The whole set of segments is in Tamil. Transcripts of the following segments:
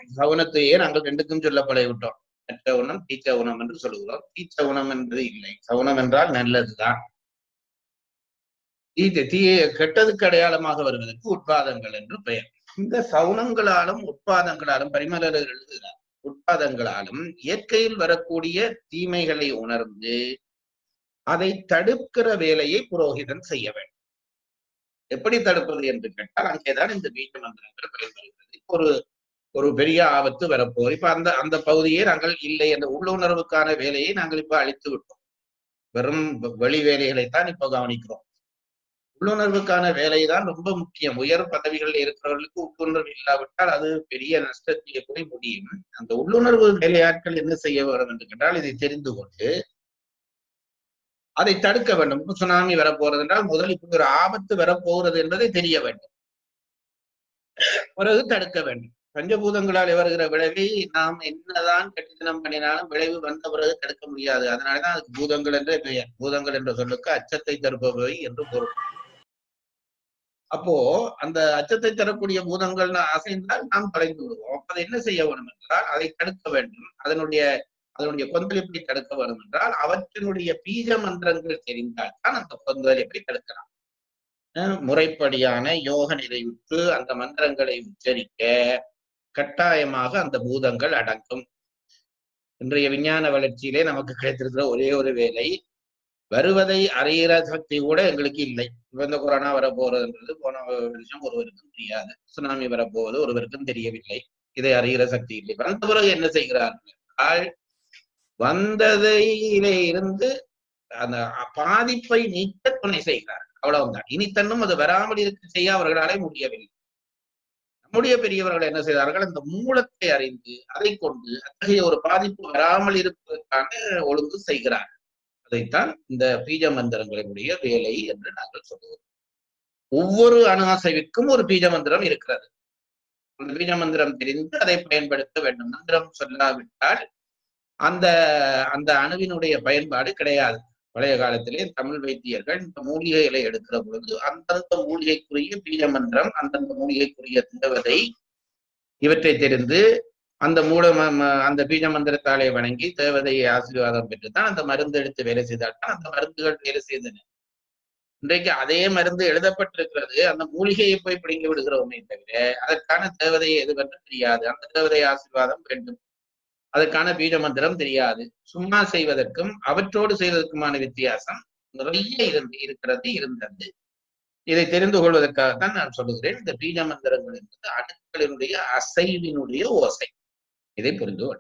சவுனத்தையே நாங்கள் ரெண்டுக்கும் சொல்ல பழகிவிட்டோம் மற்ற உணம் தீச்ச உணம் என்று சொல்லுகிறோம் தீச்ச உணம் என்பது இல்லை சவுனம் என்றால் நல்லதுதான் தீ தீய கெட்டதுக்கு அடையாளமாக வருவதற்கு உட்பாதங்கள் என்று பெயர் இந்த சவுனங்களாலும் உட்பாதங்களாலும் பரிமலர் எழுதுகிறார் உட்பாதங்களாலும் இயற்கையில் வரக்கூடிய தீமைகளை உணர்ந்து அதை தடுக்கிற வேலையை புரோகிதன் செய்ய வேண்டும் எப்படி தடுப்பது என்று கேட்டால் அங்கேதான் இந்த பீஜ மந்திரங்கள் பயன்படுகிறது ஒரு ஒரு பெரிய ஆபத்து வரப்போகுது இப்ப அந்த அந்த பகுதியை நாங்கள் இல்லை என்ற உள்ளுணர்வுக்கான வேலையை நாங்கள் இப்ப அழித்து விட்டோம் வெறும் வெளி வேலைகளைத்தான் இப்ப கவனிக்கிறோம் உள்ளுணர்வுக்கான வேலை தான் ரொம்ப முக்கியம் உயர் பதவிகளில் இருக்கிறவர்களுக்கு உள்ளுணர்வு இல்லாவிட்டால் அது பெரிய நஷ்டத்திலே போய் முடியும் அந்த உள்ளுணர்வு வேலையாட்கள் என்ன செய்ய வேண்டும் என்று கேட்டால் இதை தெரிந்து கொண்டு அதை தடுக்க வேண்டும் இப்ப சுனாமி வரப்போறது என்றால் முதல் இப்படி ஒரு ஆபத்து வரப்போகிறது என்பதை தெரிய வேண்டும் பிறகு தடுக்க வேண்டும் பஞ்சபூதங்களால் வருகிற விளைவை நாம் என்னதான் கட்டித்தனம் பண்ணினாலும் விளைவு வந்த பிறகு தடுக்க முடியாது அதனாலதான் அதுக்கு பூதங்கள் என்றே பெயர் பூதங்கள் என்ற சொல்லுக்கு அச்சத்தை தருப்பவை என்று பொருள் அப்போ அந்த அச்சத்தை தரக்கூடிய பூதங்கள் அசைந்தால் நாம் தொலைந்து விடுவோம் அப்ப அதை என்ன செய்ய வேண்டும் என்றால் அதை தடுக்க வேண்டும் அதனுடைய அதனுடைய கொந்தளிப்பை தடுக்க வேண்டும் என்றால் அவற்றினுடைய பீஜ மந்திரங்கள் தெரிந்தால் தான் அந்த கொந்தளிப்பை தடுக்கலாம் அஹ் முறைப்படியான யோக நிறைவுற்று அந்த மந்திரங்களை உச்சரிக்க கட்டாயமாக அந்த பூதங்கள் அடங்கும் இன்றைய விஞ்ஞான வளர்ச்சியிலே நமக்கு கிடைத்திருக்கிற ஒரே ஒரு வேலை வருவதை அறிகிற சக்தி கூட எங்களுக்கு இல்லை இப்ப இந்த கொரோனா வரப்போறதுன்றது போன வருஷம் ஒருவருக்கும் தெரியாது சுனாமி வரப்போவது ஒருவருக்கும் தெரியவில்லை இதை அறிகிற சக்தி இல்லை வந்த பிறகு என்ன செய்கிறார்கள் என்றால் வந்ததிலே இருந்து அந்த பாதிப்பை நீக்க துணை செய்கிறார் அவ்வளவுதான் இனி தன்னும் அது வராமல் இருக்க செய்ய அவர்களாலே முடியவில்லை நம்முடைய பெரியவர்கள் என்ன செய்தார்கள் அந்த மூலத்தை அறிந்து அதை கொண்டு அத்தகைய ஒரு பாதிப்பு வராமல் இருப்பதற்கான ஒழுங்கு செய்கிறார்கள் அதைத்தான் இந்த பீஜ மந்திரங்களினுடைய வேலை என்று நாங்கள் சொல்லுவோம் ஒவ்வொரு அணு அசைவிற்கும் ஒரு பீஜ மந்திரம் இருக்கிறது அந்த பீஜ மந்திரம் தெரிந்து அதை பயன்படுத்த வேண்டும் மந்திரம் சொல்லாவிட்டால் அந்த அந்த அணுவினுடைய பயன்பாடு கிடையாது பழைய காலத்திலே தமிழ் வைத்தியர்கள் இந்த மூலிகைகளை எடுக்கிற பொழுது அந்தந்த மூலிகைக்குரிய பீஜ மந்திரம் அந்தந்த மூலிகைக்குரிய தேவதை இவற்றை தெரிந்து அந்த மூல அந்த பீஜ மந்திரத்தாலே வணங்கி தேவதையை ஆசீர்வாதம் பெற்றுத்தான் அந்த மருந்து எடுத்து வேலை செய்தால்தான் அந்த மருந்துகள் வேலை செய்தன இன்றைக்கு அதே மருந்து எழுதப்பட்டிருக்கிறது அந்த மூலிகையை போய் பிடிங்கி விடுகிறோமே தவிர அதற்கான தேவதையை எதுவென்று தெரியாது அந்த தேவதை ஆசீர்வாதம் வேண்டும் அதற்கான பீஜ மந்திரம் தெரியாது சும்மா செய்வதற்கும் அவற்றோடு செய்வதற்குமான வித்தியாசம் நிறைய இருந்து இருக்கிறது இருந்தது இதை தெரிந்து கொள்வதற்காகத்தான் நான் சொல்லுகிறேன் இந்த பீஜ மந்திரங்கள் என்பது அணுக்களினுடைய அசைவினுடைய ஓசை இதை புரிந்து கொள்ள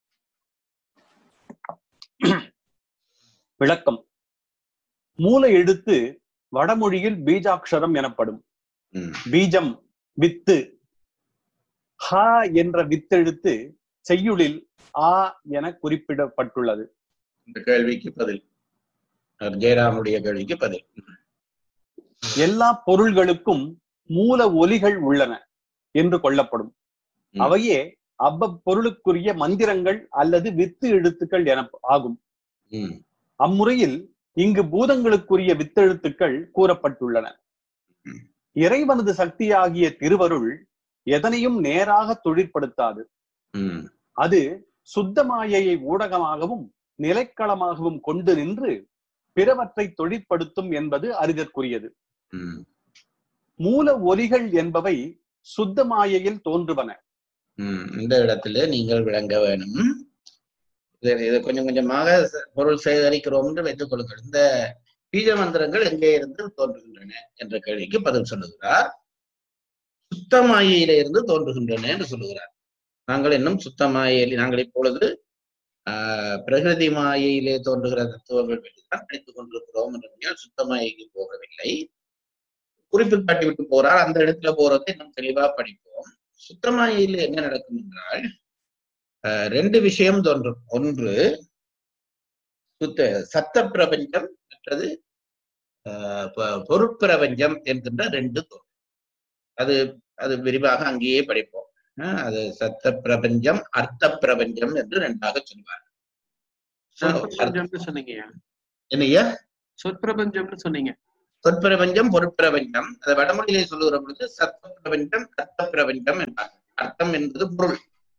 விளக்கம் மூல எழுத்து வடமொழியில் பீஜாட்சரம் எனப்படும் பீஜம் வித்து ஹ என்ற வித்தெழுத்து செய்யுளில் ஆ என குறிப்பிடப்பட்டுள்ளது இந்த கேள்விக்கு பதில் ஜெயராமுடைய கேள்விக்கு பதில் எல்லா பொருள்களுக்கும் மூல ஒலிகள் உள்ளன என்று கொள்ளப்படும் அவையே அவ்வப்பொருளுக்குரிய மந்திரங்கள் அல்லது வித்து எழுத்துக்கள் என ஆகும் அம்முறையில் இங்கு பூதங்களுக்குரிய வித்தெழுத்துக்கள் கூறப்பட்டுள்ளன இறைவனது சக்தியாகிய திருவருள் எதனையும் நேராக தொழிற்படுத்தாது அது சுத்த மாயையை ஊடகமாகவும் நிலைக்களமாகவும் கொண்டு நின்று பிறவற்றை தொழிற்படுத்தும் என்பது அறிதற்குரியது மூல ஒலிகள் என்பவை சுத்த மாயையில் தோன்றுவன இந்த இடத்துல நீங்கள் விளங்க வேணும் இதை கொஞ்சம் கொஞ்சமாக பொருள் சேகரிக்கிறோம் என்று வைத்துக் கொள்ளுங்கள் இந்த பீஜ மந்திரங்கள் எங்கே இருந்து தோன்றுகின்றன என்ற கேள்விக்கு பதில் சொல்லுகிறார் சுத்தமாயில இருந்து தோன்றுகின்றன என்று சொல்லுகிறார் நாங்கள் இன்னும் சுத்தமாயில் நாங்கள் இப்பொழுது ஆஹ் பிரகிருதி மாயையிலே தோன்றுகிற தத்துவங்கள் பற்றிதான் படித்துக் கொண்டிருக்கிறோம் என்றால் சுத்தமாயைக்கு போகவில்லை குறிப்பு காட்டிவிட்டு போறார் அந்த இடத்துல போறதை இன்னும் தெளிவா படிப்போம் சுத்தமாயில என்ன நடக்கும் என்றால் ரெண்டு விஷயம் தோன்றும் ஒன்று சுத்த சத்த பிரபஞ்சம் மற்றது பொருட்பிரபஞ்சம் என்கின்ற ரெண்டு தோன்றும் அது அது விரிவாக அங்கேயே படிப்போம் அது சத்த பிரபஞ்சம் அர்த்த பிரபஞ்சம் என்று ரெண்டாக சொல்வார் சொன்னீங்க என்னையா சொற்பிரபஞ்சம்னு சொன்னீங்க சொற்பிரபஞ்சம் பொருட்பிரபஞ்சம் அதை வடமொழியிலே சொல்லுகிற பொழுது சத்த பிரபஞ்சம் அர்த்த பிரபஞ்சம் என்பார்கள் அர்த்தம் என்பது பொருள்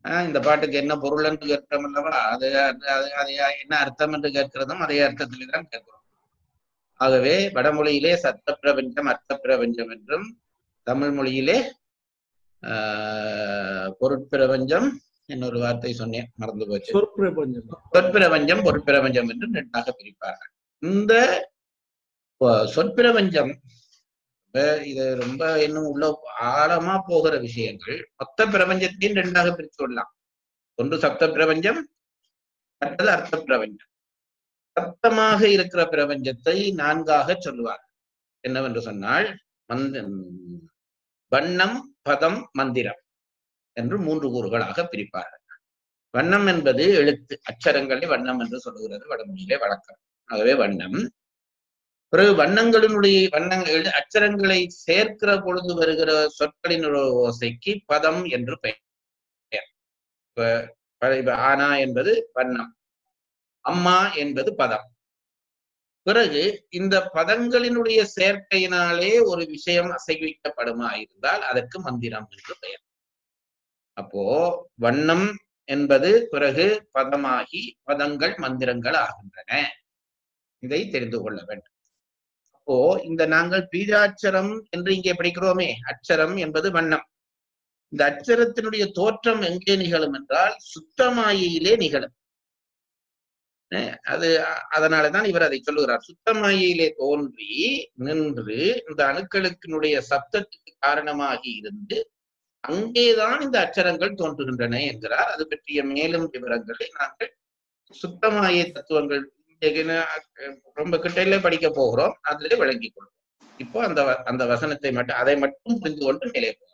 ஆஹ் இந்த பாட்டுக்கு என்ன பொருள் என்று கேட்கிறோம் அல்லவா அது அது- அது அது என்ன அர்த்தம் என்று கேட்கிறதும் அதே அர்த்தத்திலே தான் கேட்கிறோம் ஆகவே வடமொழியிலே சத்த பிரபஞ்சம் அர்த்த பிரபஞ்சம் என்றும் தமிழ் மொழியிலே ஆஹ் பொருட்பிரபஞ்சம் இன்னொரு வார்த்தை சொன்னேன் மறந்து போச்சு சொற்பிரபஞ்சம் சொற்பிரபஞ்சம் பொற்பிரபஞ்சம் என்று ரெண்டாக பிரிப்பார்கள் இந்த அஹ், சொற்பிரபஞ்சம் இப்ப இது ரொம்ப இன்னும் உள்ள ஆழமா போகிற விஷயங்கள் மொத்த பிரபஞ்சத்தையும் ரெண்டாக பிரித்து விடலாம் ஒன்று சப்த பிரபஞ்சம் மற்றது அர்த்த பிரபஞ்சம் சப்தமாக இருக்கிற பிரபஞ்சத்தை நான்காக சொல்லுவார் என்னவென்று சொன்னால் மந்த வண்ணம் பதம் மந்திரம் என்று மூன்று கூறுகளாக பிரிப்பார்கள் வண்ணம் என்பது எழுத்து அச்சரங்களை வண்ணம் என்று சொல்லுகிறது வடமொழியிலே வழக்கம் ஆகவே வண்ணம் பிறகு வண்ணங்களினுடைய வண்ணங்கள் எழு- அச்சரங்களை சேர்க்கிற பொழுது வருகிற சொற்களின் ஒரு ஓசைக்கு பதம் என்று பெயர் இப்ப ப- இப்ப ஆனா என்பது வண்ணம் அம்மா என்பது பதம் பிறகு இந்த பதங்களினுடைய சேர்க்கையினாலே ஒரு விஷயம் அசைவிக்கப்படுமா இருந்தால் அதற்கு மந்திரம் என்று பெயர் அப்போ வண்ணம் என்பது பிறகு பதமாகி பதங்கள் மந்திரங்கள் ஆகின்றன இதை தெரிந்து கொள்ள வேண்டும் அப்போ இந்த நாங்கள் பீஜாட்சரம் என்று இங்கே படிக்கிறோமே அட்சரம் என்பது வண்ணம் இந்த அட்சரத்தினுடைய தோற்றம் எங்கே நிகழும் என்றால் சுத்தமாயிலே நிகழும் அஹ் அது அ- அதனாலதான் இவர் அதை சொல்லுகிறார் சுத்தமாயிலே தோன்றி நின்று இந்த அணுக்களுக்கினுடைய சப்தத்துக்கு காரணமாகி இருந்து அங்கேதான் இந்த அச்சரங்கள் தோன்றுகின்றன என்கிறார் அது பற்றிய மேலும் விவரங்களை நாங்கள் சுத்தமாய தத்துவங்கள் இன்றைக்கு நா- ரொம்ப கிட்டையில படிக்க போகிறோம் அதிலே விளங்கிக் கொள்வோம் இப்போ அந்த வ- அந்த வசனத்தை மட்டும் அதை மட்டும் புரிந்து கொண்டு மேலே போகலாம்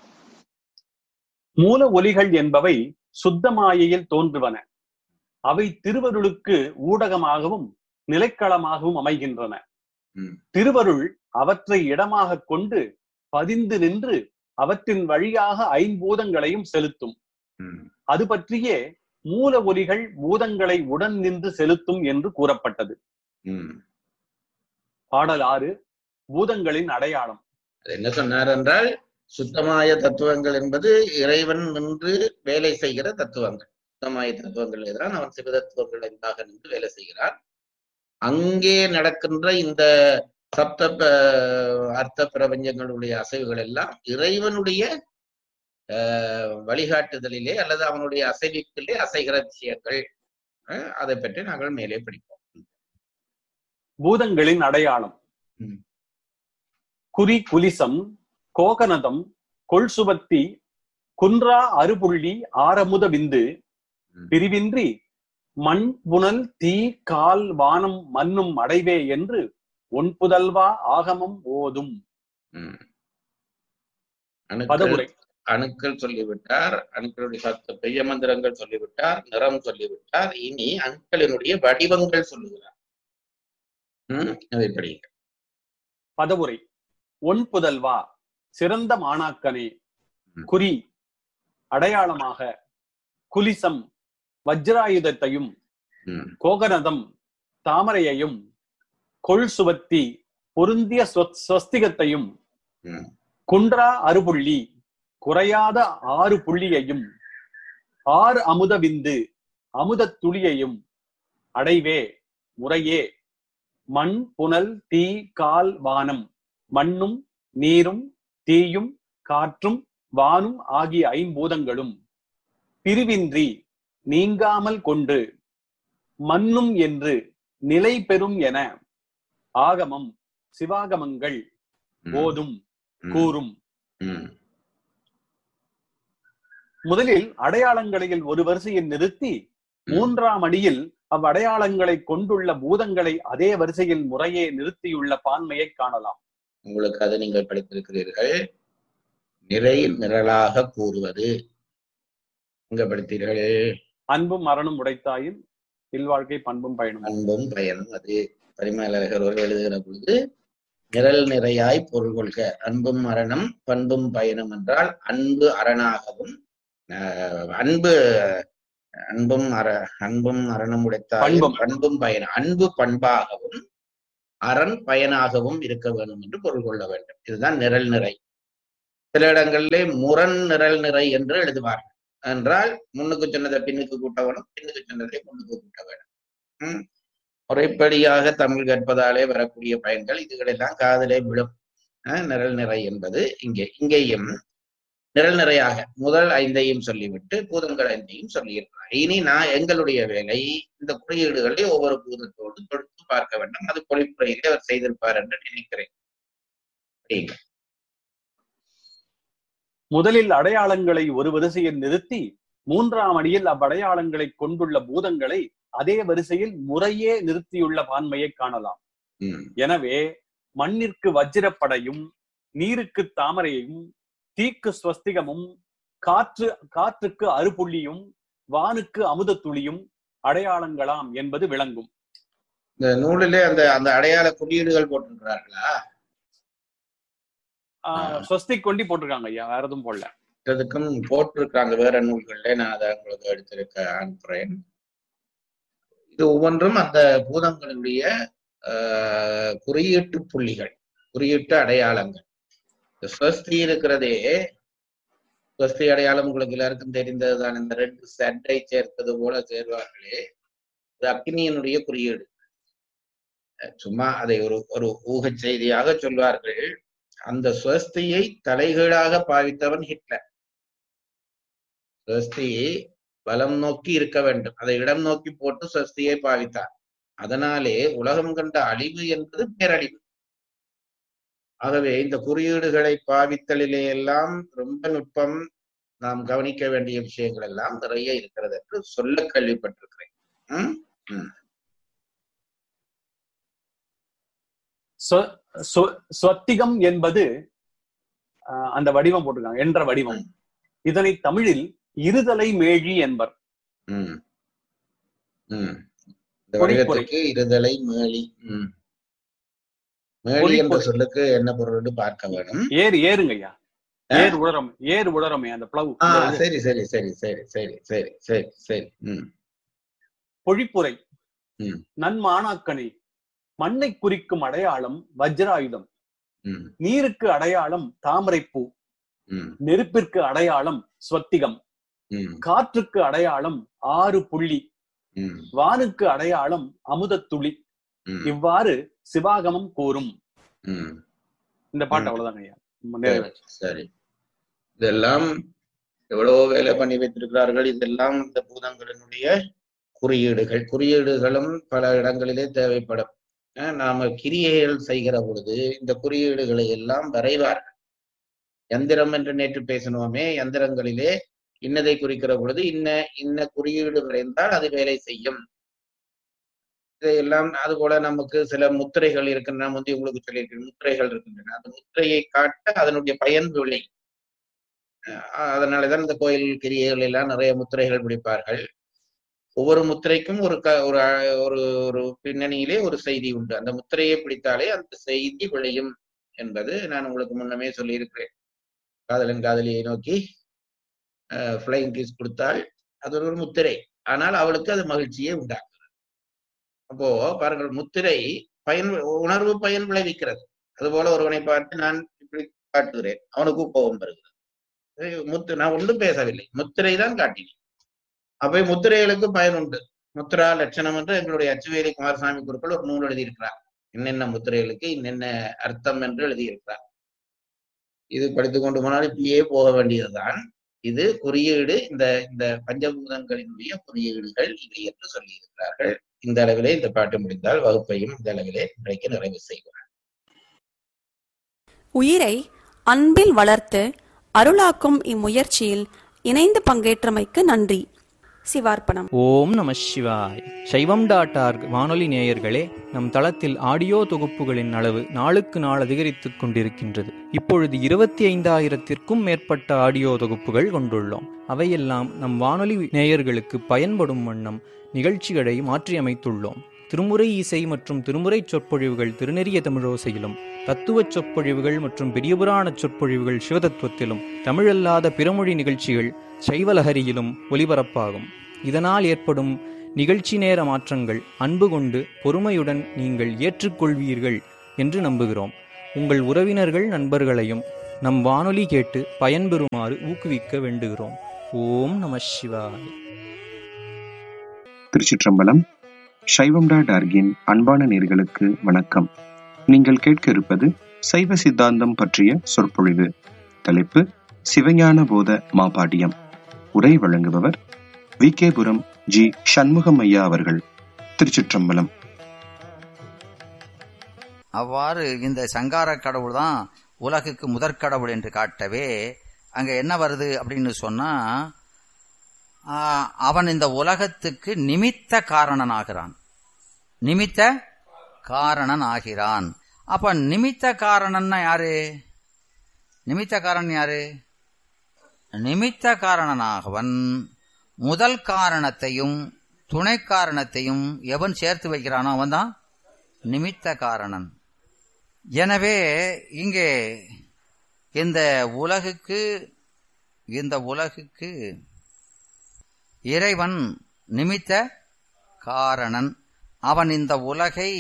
மூல ஒலிகள் என்பவை சுத்த மாயையில் தோன்றுவன அவை திருவருளுக்கு ஊடகமாகவும் நிலைக்களமாகவும் அமைகின்றன ம். திருவருள் அவற்றை இடமாக கொண்டு பதிந்து நின்று அவற்றின் வழியாக ஐம்பூதங்களையும் செலுத்தும் ம், அது பற்றியே மூல ஒலிகள் பூதங்களை உடன் நின்று செலுத்தும் என்று கூறப்பட்டது ம். பாடல் ஆறு பூதங்களின் அடையாளம் அது என்ன சொன்னார் என்றால் சுத்தமாய தத்துவங்கள் என்பது இறைவன் நின்று வேலை செய்கிற தத்துவங்கள் சுத்தமாய தத்துவங்கள் தான் அவன் சிவ தத்துவங்கள் என்பதாக நின்று வேலை செய்கிறான் அங்கே நடக்கின்ற இந்த சப்த ப- அர்த்த பிரபஞ்சங்களுடைய அசைவுகள் எல்லாம் இறைவனுடைய ஆஹ், வழிகாட்டுதலிலே அல்லது அவனுடைய அசைவிப்பிலே அசைகிற விஷயங்கள் அஹ், அதை பற்றி நாங்கள் மேலே படிப்போம் பூதங்களின் அடையாளம் ம். குறி குலிசம் கோகனதம் கொள்சுபத்தி குன்றா அறுபுள்ளி ஆரமுத விந்து ம். பிரிவின்றி மண் புனல் தீ கால் வானம் மண்ணும் அடைவே என்று ஒன்புதல்வா ஆகமம் ஓதும் ம். அணுக்கள் பதவுரை அணுக்கள் சொல்லிவிட்டார் அணுக்களுடைய சத்த பெய்ய மந்திரங்கள் சொல்லிவிட்டார் நிறம் சொல்லிவிட்டார் இனி அணுக்களினுடைய வடிவங்கள் சொல்லுகிறார் ம் அதை படிங்க பதவுரை ஒன்புதல்வா சிறந்த மாணாக்கனே ம். குறி அடையாளமாக குலிசம் வஜ்ராயுதத்தையும் ம் கோகனதம் தாமரையையும் கொள் சுவத்தி பொருந்திய ஸ்வ- ஸ்வஸ்திகத்தையும் ம் குன்றா அறுபுள்ளி குறையாத ஆறு புள்ளியையும் ஆறு அமுத விந்து அமுதத் துளியையும் அடைவே முறையே மண் புனல் தீ கால் வானம் மண்ணும் நீரும் தீயும் காற்றும் வானும் ஆகிய ஐம்பூதங்களும் பிரிவின்றி நீங்காமல் கொண்டு மண்ணும் என்று நிலை பெறும் என ஆகமம் சிவாகமங்கள் ம், ஓதும் ம், கூறும் ம், முதலில் அடையாளங்களில் ஒரு வரிசையில் நிறுத்தி மூன்றாம் அடியில் அவ்வடையாளங்களை கொண்டுள்ள பூதங்களை அதே வரிசையில் முறையே நிறுத்தியுள்ள பான்மையை காணலாம் உங்களுக்கு அதை நீங்கள் படித்திருக்கிறீர்கள் நிறை நிரலாக கூறுவது எங்க படித்தீர்கள் அன்பும் மரணம் உடைத்தாயின் இல்வாழ்க்கை பண்பும் பயனும் அன்பும் பயனும் அது பரிமேலழகர் அவர்கள் எழுதுகிற பொழுது நிரல் நிறையாய் பொருள் கொள்க அன்பும் மரணம் பண்பும் பயனும் என்றால் அன்பு அரணாகவும் ஆஹ், அன்பு அன்பும் அற அன்பும் அரணம் உடைத்தால் பண்பும். பண்பும் பயன் அன்பு பண்பாகவும் அரண் பயனாகவும் இருக்க வேண்டும் என்று பொருள் கொள்ள வேண்டும் இதுதான் நிரல் நிறை சில இடங்களிலே முரண் நிரல் நிறை என்று எழுதுவார்கள் என்றால் முன்னுக்கு சொன்னதை பின்னுக்கு கூட்ட வேணும் பின்னுக்கு சொன்னதை முன்னுக்கு கூட்ட வேணும் ம். முறைப்படியாக தமிழ் கற்பதாலே வரக்கூடிய பயன்கள் இதுகளெல்லாம் காதலே விழும் அஹ், நிரல் நிறை என்பது இங்கே இங்கேயும் நிரல் நிறையாக முதல் ஐந்தையும் சொல்லிவிட்டு பூதங்கள் ஐந்தையும் சொல்லியிருக்கிறார் இனி நான் எங்களுடைய வேலை இந்த குறியீடுகளை ஒவ்வொரு பூதத்தோடு தொடுத்து பார்க்க வேண்டும் அது பொழிப்புரையிலே அவர் செய்திருப்பார் என்று நினைக்கிறேன் அப்படிங்க. முதலில் அடையாளங்களை ஒரு வரிசையில் நிறுத்தி மூன்றாம் அடியில் அவ்வடையாளங்களை கொண்டுள்ள பூதங்களை அதே வரிசையில் முறையே நிறுத்தியுள்ள பான்மையை காணலாம் ம், எனவே மண்ணிற்கு வஜ்ரப்படையும் நீருக்கு தாமரையும் தீக்கு ஸ்வஸ்திகமும் காற்று காற்றுக்கு அறுபுள்ளியும் வானுக்கு அமுத துளியும் அடையாளங்களாம் என்பது விளங்கும் இந்த நூலிலே அந்த அந்த அடையாள குறியீடுகள் போட்டிருக்கிறார்களா ஆஹ் ஸ்வஸ்திக் கொண்டி போட்டிருக்காங்க ஐயா வேற எதுவும் போடல இதுக்கும் போட்டிருக்காங்க வேற நூல்கள்ல நான் அதை உங்களுக்கு எடுத்திருக்க அனுப்புறேன் இது ஒவ்வொன்றும் அந்த பூதங்களுடைய ஆஹ், குறியீட்டு புள்ளிகள் குறியீட்டு அடையாளங்கள் இந்த ஸ்வஸ்தி இருக்கிறதே ஸ்வஸ்தி அடையாளம் உங்களுக்கு எல்லாருக்கும் தெரிந்ததுதான் இந்த ரெண்டு சட்டை சேர்த்தது போல சேர்வார்களே இது அக்னியினுடைய குறியீடு அஹ் சும்மா அதை ஒரு ஒரு ஊகச் செய்தியாக சொல்வார்கள் அந்த ஸ்வஸ்தியை தலைகீழாக பாவித்தவன் ஹிட்லர் ஸ்வஸ்தி வலம் நோக்கி இருக்க வேண்டும் அதை இடம் நோக்கி போட்டு ஸ்வஸ்தியை பாவித்தார் அதனாலே உலகம் கண்ட அழிவு என்பது பேரழிவு ஆகவே இந்த குறியீடுகளை பாவித்தலிலே எல்லாம் ரொம்ப நுட்பம் நாம் கவனிக்க வேண்டிய விஷயங்கள் எல்லாம் நிறைய இருக்கிறது என்று சொல்ல கேள்விப்பட்டிருக்கிறேன் ம்? ஸ்வ- ஸ்வ- ஸ்வத்திகம் என்பது ஆஹ் அந்த வடிவம் போட்டிருக்காங்க என்ற வடிவம் இதனை தமிழில் இருதலை மேழி என்பர் ம். ம். இந்த பொழிப்புரை. வடிவத்துக்கு இருதலை மேலி ம். மேலி என்ற பொழிப்புரை. சொல்லுக்கு என்ன பொருள்னு பார்க்க வேணும் ஏறு ஏறுங்க ஐயா ஆ? ஏர் உழரம் ஏர் உழரமே அந்த பிளவு ஆ சரி சரி சரி சரி சரி சரி சரி சரி ம் பொழிப்புரை ம். நன்மாணாக்கனே மண்ணை குறிக்கும் அடையாளம் வஜ்ராயுதம் ம் நீருக்கு அடையாளம் தாமரைப்பூ ம் நெருப்பிற்கு அடையாளம் ஸ்வத்திகம் ம் காற்றுக்கு அடையாளம் ஆறு புள்ளி ம் வானுக்கு அடையாளம் அமுதத்துளி ம் இவ்வாறு சிவாகமம் கூறும் ம் இந்த பாட்டு ம். அவ்வளவுதாங்க ஐயா நிறைவேற்று. சரி இதெல்லாம் எவ்வளவோ வேலை பண்ணி வைத்திருக்கிறார்கள் இதெல்லாம் இந்த பூதங்களினுடைய குறியீடுகள் குறியீடுகளும் பல இடங்களிலே தேவைப்படும் அஹ் நாம கிரியைகள் செய்கிற பொழுது இந்த குறியீடுகளை எல்லாம் வரைவார்கள் எந்திரம் என்று நேற்று பேசினோமே எந்திரங்களிலே இன்னதை குறிக்கிற பொழுது இன்ன இன்ன குறியீடு விரைந்தால் அது வேலை செய்யும் இதையெல்லாம் அது போல நமக்கு சில முத்திரைகள் இருக்கின்றன முந்தைய உங்களுக்கு சொல்லியிருக்கேன் முத்திரைகள் இருக்கின்றன அந்த முத்திரையை காட்ட அதனுடைய பயன் விளை அஹ் அதனாலதான் இந்த கோயில் கிரியைகள் எல்லாம் நிறைய முத்திரைகள் பிடிப்பார்கள் ஒவ்வொரு முத்திரைக்கும் ஒரு க ஒரு அ- ஒரு ஒரு பின்னணியிலே ஒரு செய்தி உண்டு அந்த முத்திரையை பிடித்தாலே அந்த செய்தி விளையும் என்பது நான் உங்களுக்கு முன்னமே சொல்லியிருக்கிறேன் காதலன் காதலியை நோக்கி ஃப்ளைங் கிஸ் கொடுத்தால் அது ஒரு முத்திரை ஆனால் அவளுக்கு அது மகிழ்ச்சியை உண்டாக்குறது அப்போ பாருங்கள் முத்திரை பயன் உணர்வு பயன் விளைவிக்கிறது அதுபோல ஒருவனை பார்த்து நான் இப்படி காட்டுகிறேன் அவனுக்கு கோபம் வருகிறது ஏய், முத்து நான் ஒன்றும் பேசவில்லை முத்திரை தான் காட்டினேன் அப்ப முத்திரைகளுக்கு பயன் உண்டு முத்திரா லட்சணம் என்று எங்களுடைய அச்சுவேலி குமாரசாமி குருக்கள் ஒரு நூல் எழுதியிருக்கிறார் என்னென்ன முத்திரைகளுக்கு என்னென்ன அர்த்தம் என்று எழுதியிருக்கிறார் இது படித்துக் கொண்டு போனால் இப்படியே போக வேண்டியதுதான் இது குறியீடு இந்த இந்த பஞ்சபூதங்களினுடைய குறியீடுகள் இவை என்று சொல்லியிருக்கிறார்கள் இந்த அளவிலே இந்த பாட்டு முடிந்தால் வகுப்பையும் இந்த அளவிலே இன்றைக்கு நிறைவு செய்வோம் உயிரை அன்பில் வளர்த்து அருளாக்கும் இம்முயற்சியில் இணைந்து பங்கேற்றமைக்கு நன்றி சிவார்ப்பணம் ஓம் நம சிவாய் சைவம் டாட் ஆர்க் வானொலி நேயர்களே நம் தளத்தில் ஆடியோ தொகுப்புகளின் அளவு நாளுக்கு நாள் அதிகரித்துக் கொண்டிருக்கின்றது இப்பொழுது இருபத்தி ஐந்தாயிரத்திற்கும் மேற்பட்ட ஆடியோ தொகுப்புகள் கொண்டுள்ளோம் அவையெல்லாம் நம் வானொலி நேயர்களுக்கு பயன்படும் வண்ணம் நிகழ்ச்சிகளை மாற்றியமைத்துள்ளோம் திருமுறை இசை மற்றும் திருமுறை சொற்பொழிவுகள் திருநெறிய தமிழோசையிலும் தத்துவச் சொற்பொழிவுகள் மற்றும் பெரியபுராண சொற்பொழிவுகள் சிவதத்துவத்திலும் தமிழல்லாத பிறமொழி நிகழ்ச்சிகள் சைவலஹரியிலும் ஒலிபரப்பாகும் இதனால் ஏற்படும் நிகழ்ச்சி நேர மாற்றங்கள் அன்பு கொண்டு பொறுமையுடன் நீங்கள் ஏற்றுக்கொள்வீர்கள் என்று நம்புகிறோம் உங்கள் உறவினர்கள் நண்பர்களையும் நம் வானொலி கேட்டு பயன்பெறுமாறு ஊக்குவிக்க வேண்டுகிறோம் ஓம் நம சிவாய திருச்சிற்றம்பலம் சைவம் டாட் ஆர்கின் அன்பான நேர்களுக்கு வணக்கம் நீங்கள் கேட்க இருப்பது சைவ சித்தாந்தம் பற்றிய சொற்பொழிவு தலைப்பு சிவஞான போத மாபாடியம் உரை வழங்குபவர் வி கேபுரம் ஜி சண்முகம் ஐயா அவர்கள் திருச்சிற்றம்பலம் அவ்வாறு இந்த சங்கார கடவுள் தான் உலகுக்கு முதற்கடவுள் என்று காட்டவே அங்க என்ன வருது அப்படின்னு சொன்னா ஆ, அவன் இந்த உலகத்துக்கு நிமித்த காரணனாகிறான் நிமித்த காரணன் ஆகிறான் அப்ப நிமித்த காரணன்னா யாரு நிமித்த காரணன் யாரு நிமித்த காரணனாகவன் முதல் காரணத்தையும் துணை காரணத்தையும் எவன் சேர்த்து வைக்கிறானோ அவன் தான் நிமித்த காரணன் எனவே இங்கே இந்த உலகுக்கு இந்த உலகுக்கு இறைவன் நிமித்த காரணன் அவன் இந்த உலகை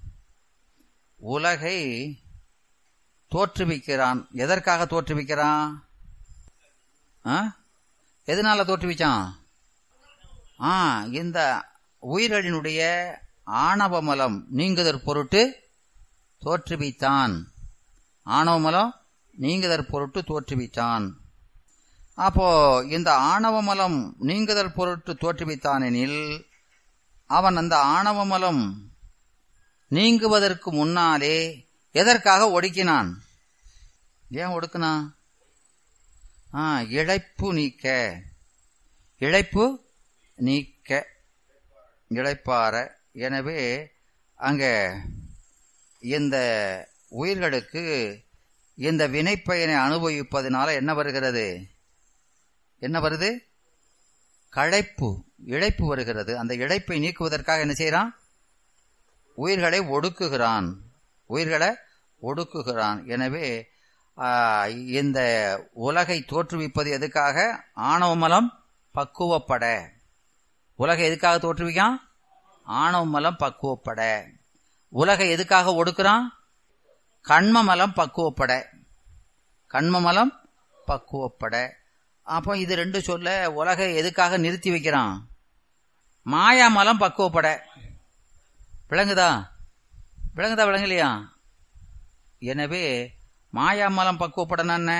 உலகை தோற்றுவிக்கிறான் எதற்காக தோற்றுவிக்கிறான் ஆ? எதனால தோற்றுவிச்சான் ஆ இந்த உயிர்களினுடைய ஆணவமலம் நீங்குதற் பொருட்டு தோற்றுவித்தான் ஆணவமலம் நீங்குதற் பொருட்டு தோற்றுவித்தான் அப்போ இந்த ஆணவமலம் நீங்குதல் பொருட்டு தோற்றுவித்தானெனில் அவன் அந்த ஆணவமலம் நீங்குவதற்கு முன்னாலே எதற்காக ஒடுக்கினான் ஏன் ஒடுக்கினான் ஆ இழைப்பு நீக்க இழைப்பு நீக்க இழைப்பார எனவே அங்க இந்த உயிர்களுக்கு இந்த வினைப்பயனை அனுபவிப்பதனால என்ன வருகிறது என்ன வருது களைப்பு இழைப்பு வருகிறது அந்த இழைப்பை நீக்குவதற்காக என்ன செய்யறான் உயிர்களை ஒடுக்குகிறான் உயிர்களை ஒடுக்குகிறான் எனவே ஆ, இந்த உலகை தோற்றுவிப்பது எதுக்காக ஆணவமலம் பக்குவப்பட உலகை எதுக்காக தோற்றுவிக்கான் ஆணவமலம் பக்குவப்பட உலகை எதுக்காக ஒடுக்குறான் கண்மமலம் பக்குவப்பட கண்மமலம் பக்குவப்பட அப்போ இது ரெண்டு சொல்ல உலகை எதுக்காக நிறுத்தி வைக்கிறான் மாயாமலம் பக்குவப்பட விளங்குதா விளங்குதா விளங்கலையா எனவே மாயாமலம் பக்குவப்படனா என்ன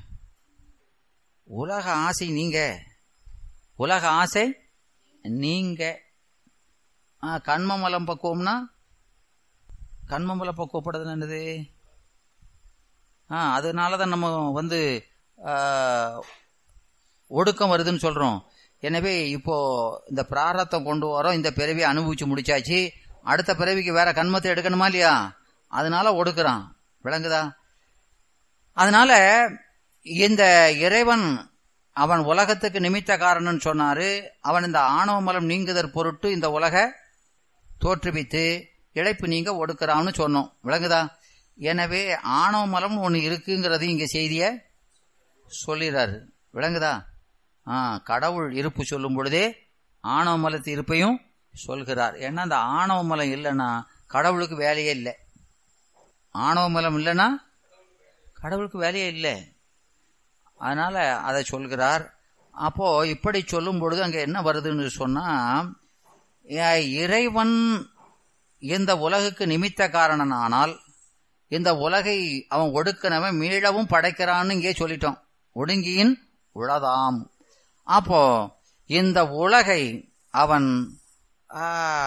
உலக ஆசை நீங்க உலக ஆசை நீங்க ஆ, கண்மமலம் பக்குவம்னா கண்மமலம் பக்குவப்படுறது என்னது ஆ அதனால தான் நம்ம வந்து ஆ, ஒடுக்கம் வருதுன்னு சொல்றோம் எனவே இப்போ இந்த பிராரத்தம் கொண்டு வரோம் இந்த பிறவியை அனுபவிச்சு முடிச்சாச்சு அடுத்த பிறவிக்கு வேற கண்மத்தை எடுக்கணுமா இல்லையா அதனால ஒடுக்குறான் விளங்குதா அதனால இந்த இறைவன் அவன் உலகத்துக்கு நிமித்த காரணம்னு சொன்னாரு அவன் இந்த ஆணவ மலம் நீங்குதற் பொருட்டு இந்த உலக தோற்றுவித்து இழைப்பு நீங்க ஒடுக்குறான்னு சொன்னோம் விளங்குதா எனவே ஆணவ மலம் ஒன்று இருக்குங்கிறது இங்க செய்திய சொல்லிடுறாரு விளங்குதா ஆ கடவுள் இருப்பு சொல்லும் பொழுதே ஆணவ மலத்து இருப்பையும் சொல்கிறார் ஏன்னா அந்த ஆணவ மலம் இல்லைன்னா கடவுளுக்கு வேலையே இல்லை ஆணவ மலம் இல்லைன்னா கடவுளுக்கு வேலையே இல்லை அதனால அதை சொல்கிறார் அப்போ இப்படி சொல்லும் பொழுது அங்க என்ன வருதுன்னு சொன்னா ஏ- இறைவன் இந்த உலகுக்கு நிமித்த காரணனானால் இந்த உலகை அவன் ஒடுக்கினவன் மீளவும் படைக்கிறான்னு இங்கே சொல்லிட்டோம் ஒடுங்கியின் உளதாம் அப்போ இந்த உலகை அவன் ஆ,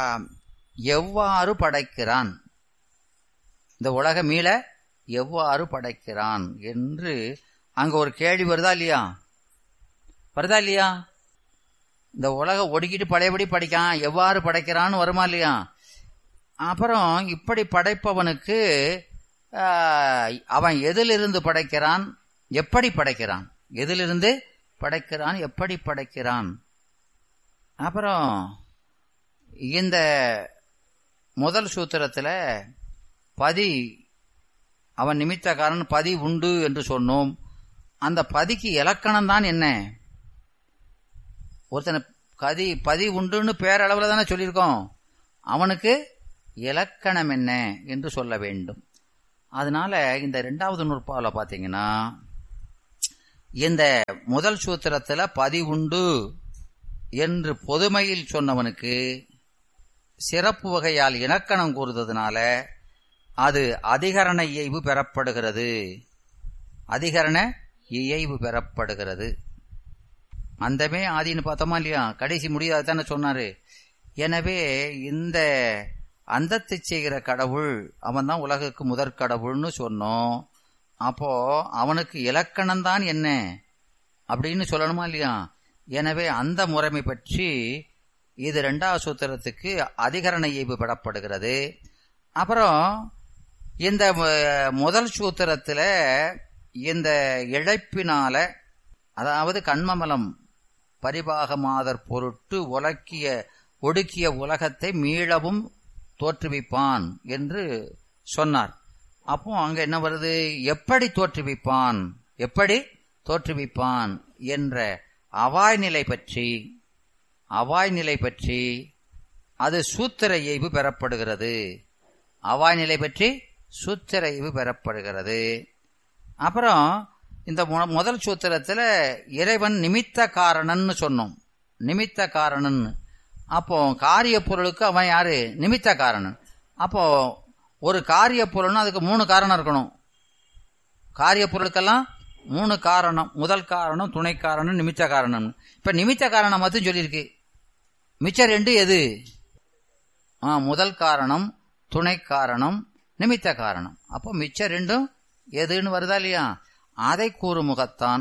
எவ்வாறு படைக்கிறான் இந்த உலக மீள எவ்வாறு படைக்கிறான் என்று அங்க ஒரு கேள்வி வருதா இல்லையா வருதா இல்லையா இந்த உலக ஒடுக்கிட்டு பழையபடி படைக்கான் எவ்வாறு படைக்கிறான்னு வருமா இல்லையா அப்புறம் இப்படி படைப்பவனுக்கு ஆஹ், அவன் எதிலிருந்து படைக்கிறான் எப்படி படைக்கிறான் எதிலிருந்து படைக்கிறான் எப்படி படைக்கிறான் அப்புறம் இந்த முதல் சூத்திரத்துல பதி அவன் நிமித்தக்காரன் பதி உண்டு என்று சொன்னோம் அந்த பதிக்கு இலக்கணம் தான் என்ன ஒருத்தனை கதி பதி உண்டுன்னு பேரளவில் தானே சொல்லியிருக்கோம் அவனுக்கு இலக்கணம் என்ன என்று சொல்ல வேண்டும் அதனால இந்த ரெண்டாவது நூற்பாவில் பார்த்தீங்கன்னா இந்த முதல் சூத்திரத்துல பதிவுண்டு என்று பொதுமையில் சொன்னவனுக்கு சிறப்பு வகையால் இலக்கணம் கூறுறதுனால அது அதிகரண இயைவு பெறப்படுகிறது அதிகரண இயைவு பெறப்படுகிறது அந்தமே ஆதின்னு பார்த்தோமா இல்லையா கடைசி முடியாது தானே சொன்னாரு எனவே இந்த அந்தத்தை செய்கிற கடவுள் அவன் தான் உலகுக்கு முதற் கடவுள்னு சொன்னோம் அப்போ அவனுக்கு இலக்கணம் தான் என்ன அப்படின்னு சொல்லணுமா இல்லையா எனவே அந்த முறைமை பற்றி இது ரெண்டாவது சூத்திரத்துக்கு அதிகரண இயல்பு பெறப்படுகிறது அப்புறம் இந்த மு- முதல் சூத்திரத்துல இந்த இழைப்பினால அதாவது கண்மமலம் பரிபாகமாதற் பொருட்டு உலக்கிய ஒடுக்கிய உலகத்தை மீளவும் தோற்றுவிப்பான் என்று சொன்னார் அப்போ அங்க என்ன வருது எப்படி தோற்றுவிப்பான் எப்படி தோற்றுவிப்பான் என்ற அவாய் நிலை பற்றி அவாய் நிலை பற்றி அது சூத்திர இயைபு பெறப்படுகிறது அவாய் நிலை பற்றி சூத்திர இயைபு பெறப்படுகிறது அப்புறம் இந்த மு- முதல் சூத்திரத்துல இறைவன் நிமித்த காரணன்னு சொன்னோம் நிமித்த காரணன் அப்போ காரிய பொருளுக்கு அவன் யாரு நிமித்த காரணன் அப்போ ஒரு காரிய பொருள்னா அதுக்கு மூணு காரணம் இருக்கணும் காரிய பொருளுக்கெல்லாம் மூணு காரணம் முதல் காரணம் துணை காரணம் நிமித்த காரணம் இப்ப நிமித்த காரணம் மட்டும் சொல்லியிருக்கு மிச்ச ரெண்டு எது ஆ முதல் காரணம் துணை காரணம் நிமித்த காரணம் அப்போ மிச்ச ரெண்டும் எதுன்னு வருதா இல்லையா அதை கூறும் முகத்தான்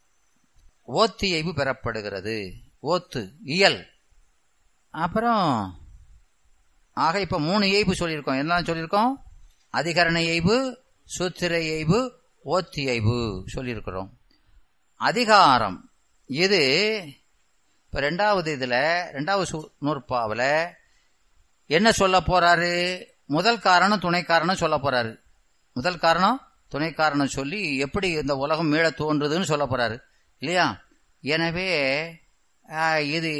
ஓத்து இயைபு பெறப்படுகிறது ஓத்து இயல் அப்புறம் ஆக இப்ப மூணு இயைபு சொல்லியிருக்கோம் என்ன சொல்லியிருக்கோம் அதிகரண இயைபு சூத்திர இயைபு ஓத்து இயைபு சொல்லியிருக்கிறோம் அதிகாரம் இது இப்ப ரெண்டாவது இதுல ரெண்டாவது சு- நூற்பாவுல என்ன சொல்ல போறாரு முதல் காரணம் துணை காரணம் சொல்ல போறாரு முதல் காரணம் துணை காரணம் சொல்லி எப்படி இந்த உலகம் மீள தோன்றுதுன்னு சொல்ல போறாரு இல்லையா எனவே ஆஹ், இது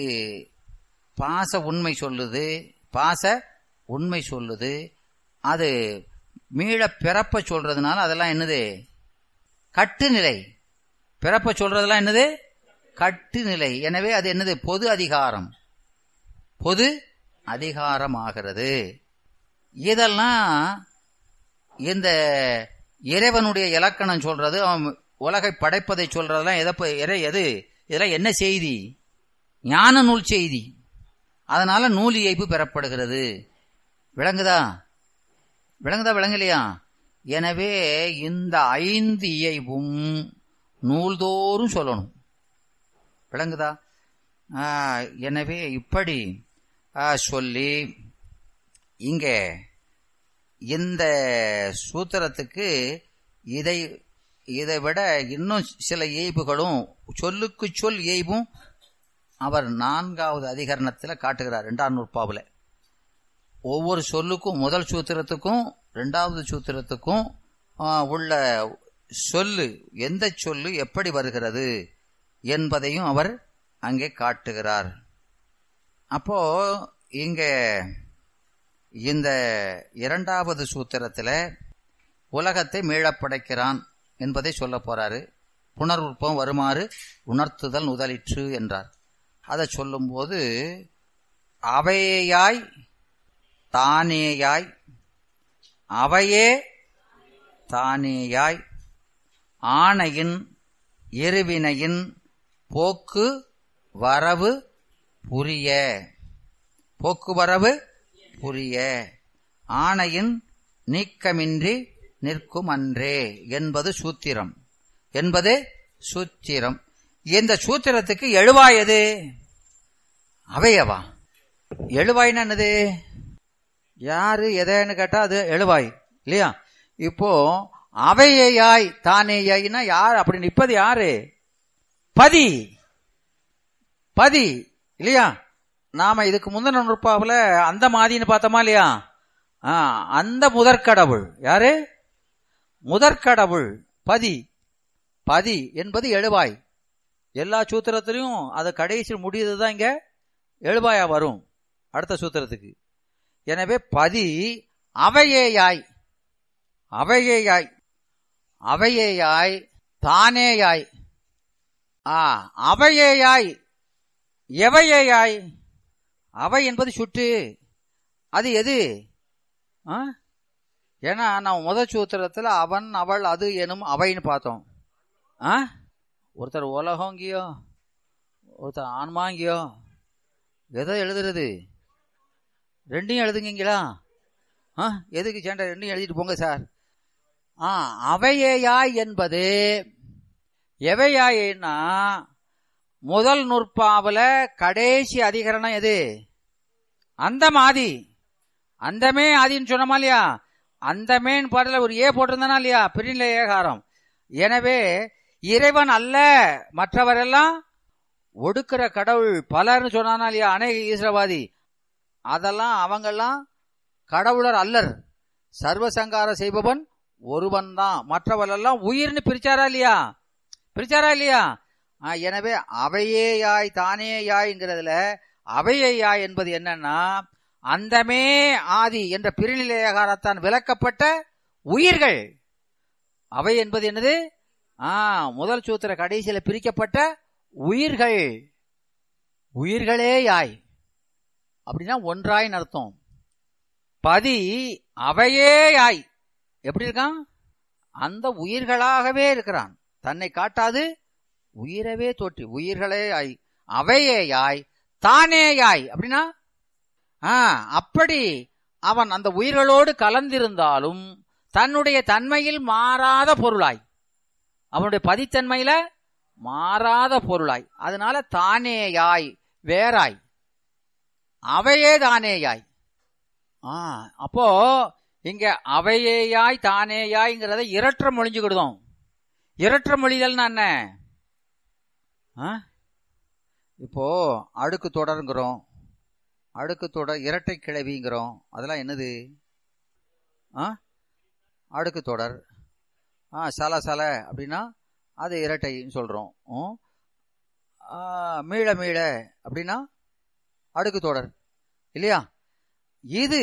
பாச உண்மை சொல்லுது பாச உண்மை சொல்லுது அது மீள பிறப்ப சொல்றதுனால அதெல்லாம் என்னது கட்டுநிலை பிறப்ப சொல்றதெல்லாம் என்னது கட்டுநிலை எனவே அது என்னது பொது அதிகாரம் பொது அதிகாரமாகிறது இதெல்லாம் இந்த இறைவனுடைய இலக்கணம் சொல்றது அவன் உலகை படைப்பதை சொல்றதெல்லாம் எதை ப- இறை எது இதெல்லாம் என்ன செய்தி ஞான நூல் செய்தி அதனால நூல் இயைப்பு பெறப்படுகிறது விளங்குதா விளங்குதா விளங்கலையா எனவே இந்த ஐந்து இயைவும் நூல்தோறும் சொல்லணும் விளங்குதா ஆ, எனவே இப்படி ஆ, சொல்லி இங்கே இந்த சூத்திரத்துக்கு இதை இதை விட இன்னும் சில இயைபுகளும் சொல்லுக்கு சொல் இயைபும் அவர் நான்காவது அதிகரணத்தில் காட்டுகிறார் இரண்டாம் நூற்பாவில் ஒவ்வொரு சொல்லுக்கும் முதல் சூத்திரத்துக்கும் இரண்டாவது சூத்திரத்துக்கும் ஆ, உள்ள சொல்லு எந்த சொல்லு எப்படி வருகிறது என்பதையும் அவர் அங்கே காட்டுகிறார் அப்போ இங்க இந்த இரண்டாவது சூத்திரத்துல உலகத்தை மீளப் படைக்கிறான் என்பதை சொல்ல போறாரு புனருற்பம் வருமாறு உணர்த்துதல் முதலிற்று என்றார் அதை சொல்லும்போது அவையாய் தானேயாய் அவையே தானேயாய் ஆணையின் இருவினையின் போக்கு வரவு புரிய போக்குவரவு புரிய ஆணையின் நீக்கமின்றி நிற்கும் அன்றே என்பது சூத்திரம் என்பது சூத்திரம் இந்த சூத்திரத்துக்கு எழுவாய் எது அவையவா எழுவாய்னா என்னது யாரு எதைன்னு கேட்டா அது எழுவாய் இல்லையா இப்போ அவையாய் தானேயாய்னா யார் அப்படி நிற்பது யாரு பதி பதி இல்லையா நாம இதுக்கு முந்தின நுட்பாவில் அந்த மாதின்னு பார்த்தோமா இல்லையா ஆ, அந்த முதற்கடவுள் யாரு முதற்கடவுள் பதி பதி என்பது எழுவாய் எல்லா சூத்திரத்திலையும் அது கடைசியில் முடியுதுதான் இங்க எழுவாயா வரும் அடுத்த சூத்திரத்துக்கு எனவே பதி அவையேயாய் அவையேயாய் அவையேயாய் தானேயாய் ஆ அவையேயாய் எவையேயாய் அவை என்பது சுட்டு அது எது ஆ? ஏன்னா நான் முதல் சூத்திரத்துல அவன் அவள் அது எனும் அவைன்னு பார்த்தோம் ஆ ஒருத்தர் உலகங்கியோ ஒருத்தர் ஆன்மாங்கியோ எதை எழுதுறது ரெண்டையும் எழுதுங்கீங்களா ஆ எதுக்கு சேண்டா ரெண்டையும் எழுதிட்டு போங்க சார் ஆ அவையேயாய் என்பது எவையாயின்னா முதல் நூற்பாவுல கடைசி அதிகரணம் எது அந்தம் ஆதி அந்தமே ஆதின்னு சொன்னோமா இல்லையா அந்தமேன்னு பாடல ஒரு ஏ போட்டிருந்தானா இல்லையா பிரிநிலை ஏகாரம் எனவே இறைவன் அல்ல மற்றவரெல்லாம் ஒடுக்கிற கடவுள் பலர்னு சொன்னானா இல்லையா அநேக ஈஸ்வரவாதி அதெல்லாம் அவங்கெல்லாம் கடவுளர் அல்லர் சர்வசங்காரம் செய்பவன் ஒருவன் தான் மற்றவரெல்லாம் உயிர்னு பிரிச்சாரா இல்லையா பிரிச்சாரா இல்லையா ஆ, எனவே அவையேயாய் தானேயாய்ங்கிறதுல அவையேயாய் என்பது என்னன்னா அந்தமே ஆதி என்ற பிரிநிலையகாரத்தான் விளக்கப்பட்ட உயிர்கள் அவை என்பது என்னது ஆ முதல் சூத்திர கடைசியில பிரிக்கப்பட்ட உயிர்கள் உயிர்களே யாய் அப்படின்னா ஒன்றாய்னு அர்த்தம் பதி அவையே யாய் எப்படி இருக்கான் அந்த உயிர்களாகவே இருக்கிறான் தன்னை காட்டாது உயிரவே தோற்றி உயிர்களே யாய் அவையே யாய் தானே யாய் அப்படின்னா ஆ அப்படி அவன் அந்த உயிர்களோடு கலந்திருந்தாலும் தன்னுடைய தன்மையில் மாறாத பொருளாய் அவனுடைய பதித்தன்மையில மாறாத பொருளாய் அதனால தானேயாய் வேறாய் அவையே தானேயாய் ஆ அப்போ இங்க அவையேயாய் தானேயாய்ங்கிறத இரற்ற மொழிஞ்சுக்கிடுதோம் இரற்ற மொழிதல்னா என்ன ஆ? இப்போ அடுக்கு தொடருங்கிறோம் அடுக்கு தொடர் இரட்டை கிளவிங்கிறோம் அதெல்லாம் என்னது ஆ அடுக்கு தொடர் ஆ சல சல அப்படின்னா அது இரட்டைன்னு சொல்றோம் ம். ஆ, மீள மீள அப்படின்னா அடுக்கு தொடர் இல்லையா இது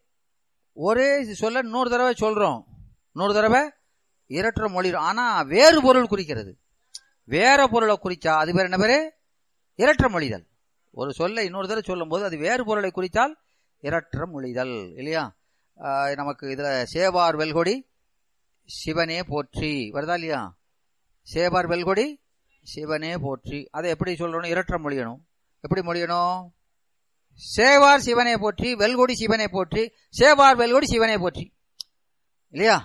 ஒரே சொல்ல இன்னொரு தடவை சொல்றோம் இன்னொரு தடவை இரற்ற மொழி ஆனா வேறு பொருள் குறிக்கிறது வேற பொருளை குறிச்சா அது பேர் என்ன பேரு இரற்ற மொழிதல் ஒரு சொல்லை இன்னொரு தடவை சொல்லும் போது அது வேறு பொருளை குறித்தால் இரற்ற மொழிதல் இல்லையா ஆஹ் நமக்கு இதுல சேவார் வெல்கொடி சிவனே போற்றி வருதா இல்லையா சேவார் வெல்கொடி சிவனே போற்றி அதை எப்படி சொல்லணும் இரற்ற மொழியணும் எப்படி மொழியணும் சேவார் சிவனே போற்றி வெல்கொடி சிவனே போற்றி சேவார் வெல்கொடி சிவனே போற்றி இல்லையா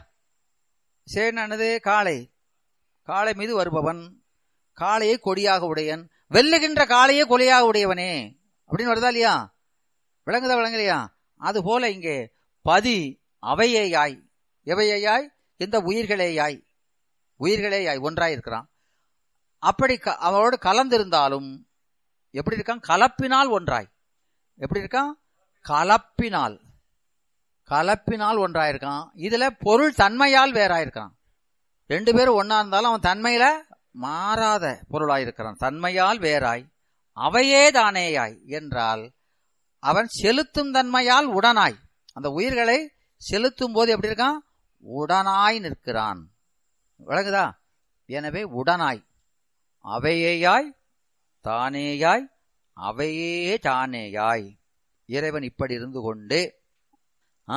சேனது காளை காளை மீது வருபவன் காளையை கொடியாக உடையன் வெல்லுகின்ற காளையே கொலையாக உடையவனே அப்படின்னு வருதா இல்லையா விளங்குதா விளங்கலையா அது போல இங்கே பதி அவையேயாய் எவையேயாய் இந்த உயிர்களேயாய் உயிர்களேயாய் ஒன்றாய் இருக்கிறான் அப்படி க- அவனோடு கலந்திருந்தாலும் எப்படி இருக்கான் கலப்பினால் ஒன்றாய் எப்படி இருக்கான் கலப்பினால் கலப்பினால் ஒன்றாயிருக்கான் இதுல பொருள் தன்மையால் வேறாயிருக்கான் ரெண்டு பேரும் ஒன்னா இருந்தாலும் அவன் தன்மையில மாறாத பொருளாயிருக்கிறான் தன்மையால் வேறாய் அவையே தானேயாய் என்றால் அவன் செலுத்தும் தன்மையால் உடனாய் அந்த உயிர்களை செலுத்தும் போது எப்படி இருக்கான் உடனாய் நிற்கிறான் விளங்குதா எனவே உடனாய் அவையேயாய் தானேயாய் அவையே தானேயாய் இறைவன் இப்படி இருந்து கொண்டு ஆ,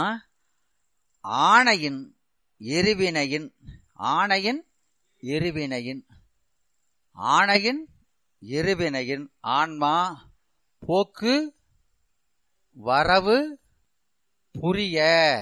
ஆணையின் எருவினையின் ஆணையின் எருவினையின் ஆணையின் எருவினையின் ஆன்மா போக்கு வரவு புரிய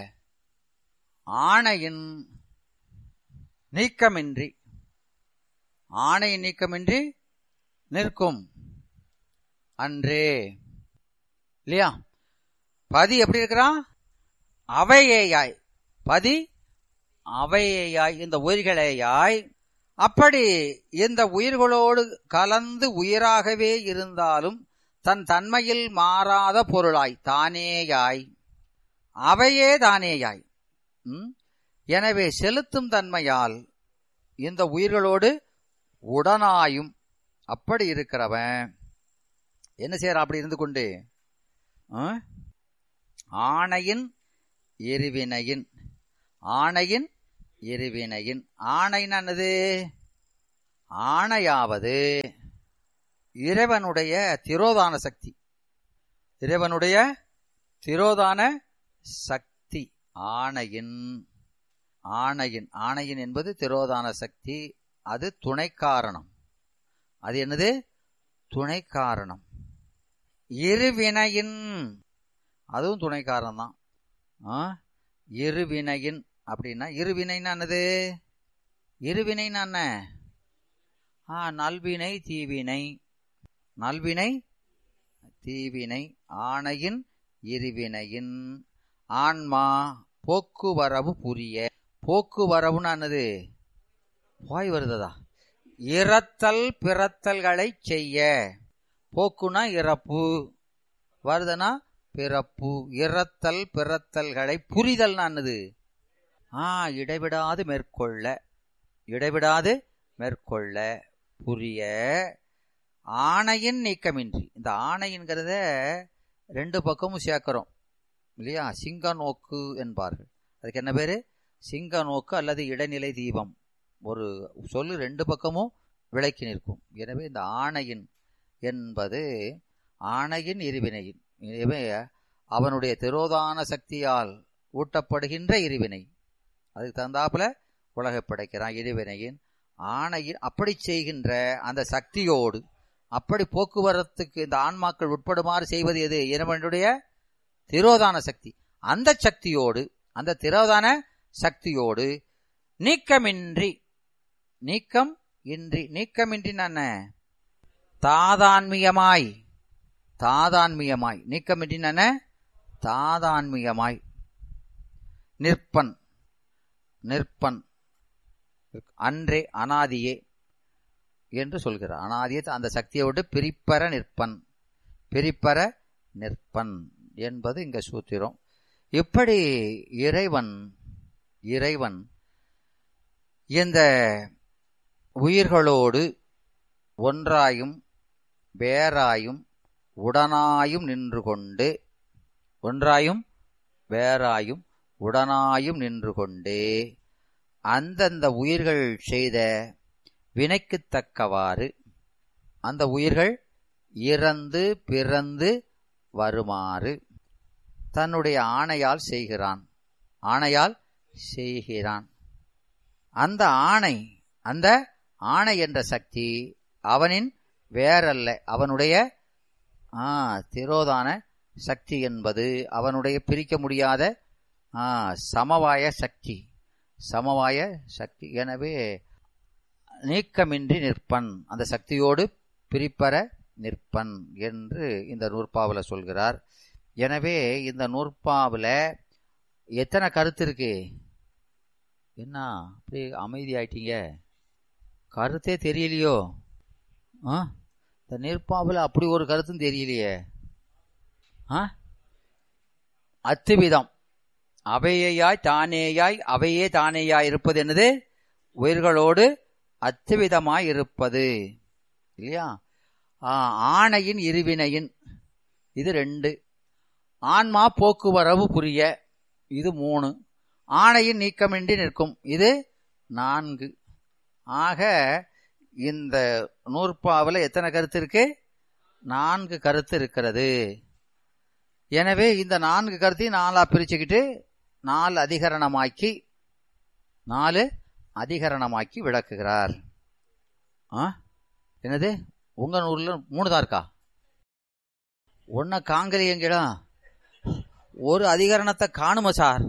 ஆணையின் நீக்கமின்றி ஆணையின் நீக்கமின்றி நிற்கும் அன்றே இல்லையா பதி எப்படி இருக்கிறான் அவையேயாய் பதி அவையேயாய் இந்த உயிர்களேயாய் அப்படி இந்த உயிர்களோடு கலந்து உயிராகவே இருந்தாலும் தன் தன்மையில் மாறாத பொருளாய் தானேயாய் அவையே தானேயாய் ம்? எனவே செலுத்தும் தன்மையால் இந்த உயிர்களோடு உடனாயும் அப்படி இருக்கிறவன் என்ன செய்யறான் அப்படி இருந்து கொண்டு ஆ? ஆணையின் எருவினையின் ஆணையின் எருவினையின் ஆணைன்னு என்னது ஆணையாவது இறைவனுடைய திரோதான சக்தி இறைவனுடைய திரோதான சக்தி ஆணையின் ஆணையின் ஆணையின் என்பது திரோதான சக்தி அது துணை காரணம் அது என்னது துணை காரணம் இருவினையின் அதுவும் துணை காரணம் தான் ஆ? இருவினையின் அப்படின்னா இருவினைன்னா என்னது இருவினைன்னா என்ன ஆ நல்வினை தீவினை நல்வினை தீவினை ஆணையின் இருவினையின் ஆன்மா போக்குவரவு புரிய போக்குவரவுன்னு என்னது வாய் வருததா இறத்தல் பிறத்தல்களை செய்ய போக்குனா இறப்பு வருதுனா பிறப்பு இறத்தல் பிறத்தல்களை புரிதல் என்னது ஆ இடைவிடாது மேற்கொள்ள இடைவிடாது மேற்கொள்ள புரிய ஆணையின் நீக்கமின்றி இந்த ஆணைங்கிறத ரெண்டு பக்கமும் சேர்க்கிறோம் இல்லையா சிங்க நோக்கு என்பார்கள் அதுக்கு என்ன பேரு சிங்க நோக்கு அல்லது இடைநிலை தீபம் ஒரு சொல்லு ரெண்டு பக்கமும் விளக்கி நிற்கும் எனவே இந்த ஆணையின் என்பது ஆணையின் இருவினையின் எனவே அவனுடைய திரோதான சக்தியால் ஊட்டப்படுகின்ற இருவினை அதுக்கு தந்தாப்புல உலகை படைக்கிறான் இருவினையின் ஆணையின் அப்படி செய்கின்ற அந்த சக்தியோடு அப்படி போக்குவரத்துக்கு இந்த ஆன்மாக்கள் உட்படுமாறு செய்வது எது இறைவனுடைய திரோதான சக்தி அந்த சக்தியோடு அந்த திரோதான சக்தியோடு நீக்கமின்றி நீக்கம் இன்றி நீக்கமின்றி என்ன தாதான்மியமாய் தாதான்மியமாய் நீக்கமின்றி என்ன தாதான்மியமாய் நிற்பன் நிற்பன் அன்றே அனாதியே என்று சொல்கிறார் அனாதியே அந்த சக்தியை விட்டு பிரிப்பற நிற்பன் பிரிப்பற நிற்பன் என்பது இங்க சூத்திரம் இப்படி இறைவன் இறைவன் இந்த உயிர்களோடு ஒன்றாயும் வேறாயும் உடனாயும் நின்று கொண்டு ஒன்றாயும் வேறாயும் உடனாயும் நின்று கொண்டு அந்தந்த உயிர்கள் செய்த வினைக்குத் தக்கவாறு அந்த உயிர்கள் இறந்து பிறந்து வருமாறு தன்னுடைய ஆணையால் செய்கிறான் ஆணையால் செய்கிறான் அந்த ஆணை அந்த ஆணை என்ற சக்தி அவனின் வேறல்ல அவனுடைய ஆ திரோதான சக்தி என்பது அவனுடைய பிரிக்க முடியாத ஆ சமவாய சக்தி சமவாய சக்தி எனவே நீக்கமின்றி நிற்பன் அந்த சக்தியோடு பிரிப்பற நிற்பன் என்று இந்த நூற்பாவில் சொல்கிறார் எனவே இந்த நூற்பாவில் எத்தனை கருத்து இருக்கு என்ன அப்படி அமைதி ஆயிட்டீங்க கருத்தே தெரியலையோ ஆ இந்த நெற்பாவில் அப்படி ஒரு கருத்தும் தெரியலையே ஆ அத்துவிதம் அவையாய் தானேயாய் அவையே தானேயாய் இருப்பது என்னது உயிர்களோடு அத்துவிதமாய் இருப்பது இல்லையா ஆ, ஆணையின் இருவினையின் இது ரெண்டு ஆன்மா போக்குவரவு புரிய இது மூணு ஆணையின் நீக்கமின்றி நிற்கும் இது நான்கு ஆக இந்த நூற்பாவில் எத்தனை கருத்து இருக்கு நான்கு கருத்து இருக்கிறது எனவே இந்த நான்கு கருத்தையும் நாலா பிரிச்சுக்கிட்டு நாலு அதிகரணமாக்கி நாலு அதிகரணமாக்கி விளக்குகிறார் ஆ என்னது உங்க நூறுல மூணு தான் இருக்கா ஒன்ன காங்கலியங்கிடா ஒரு அதிகரணத்தை காணும சார்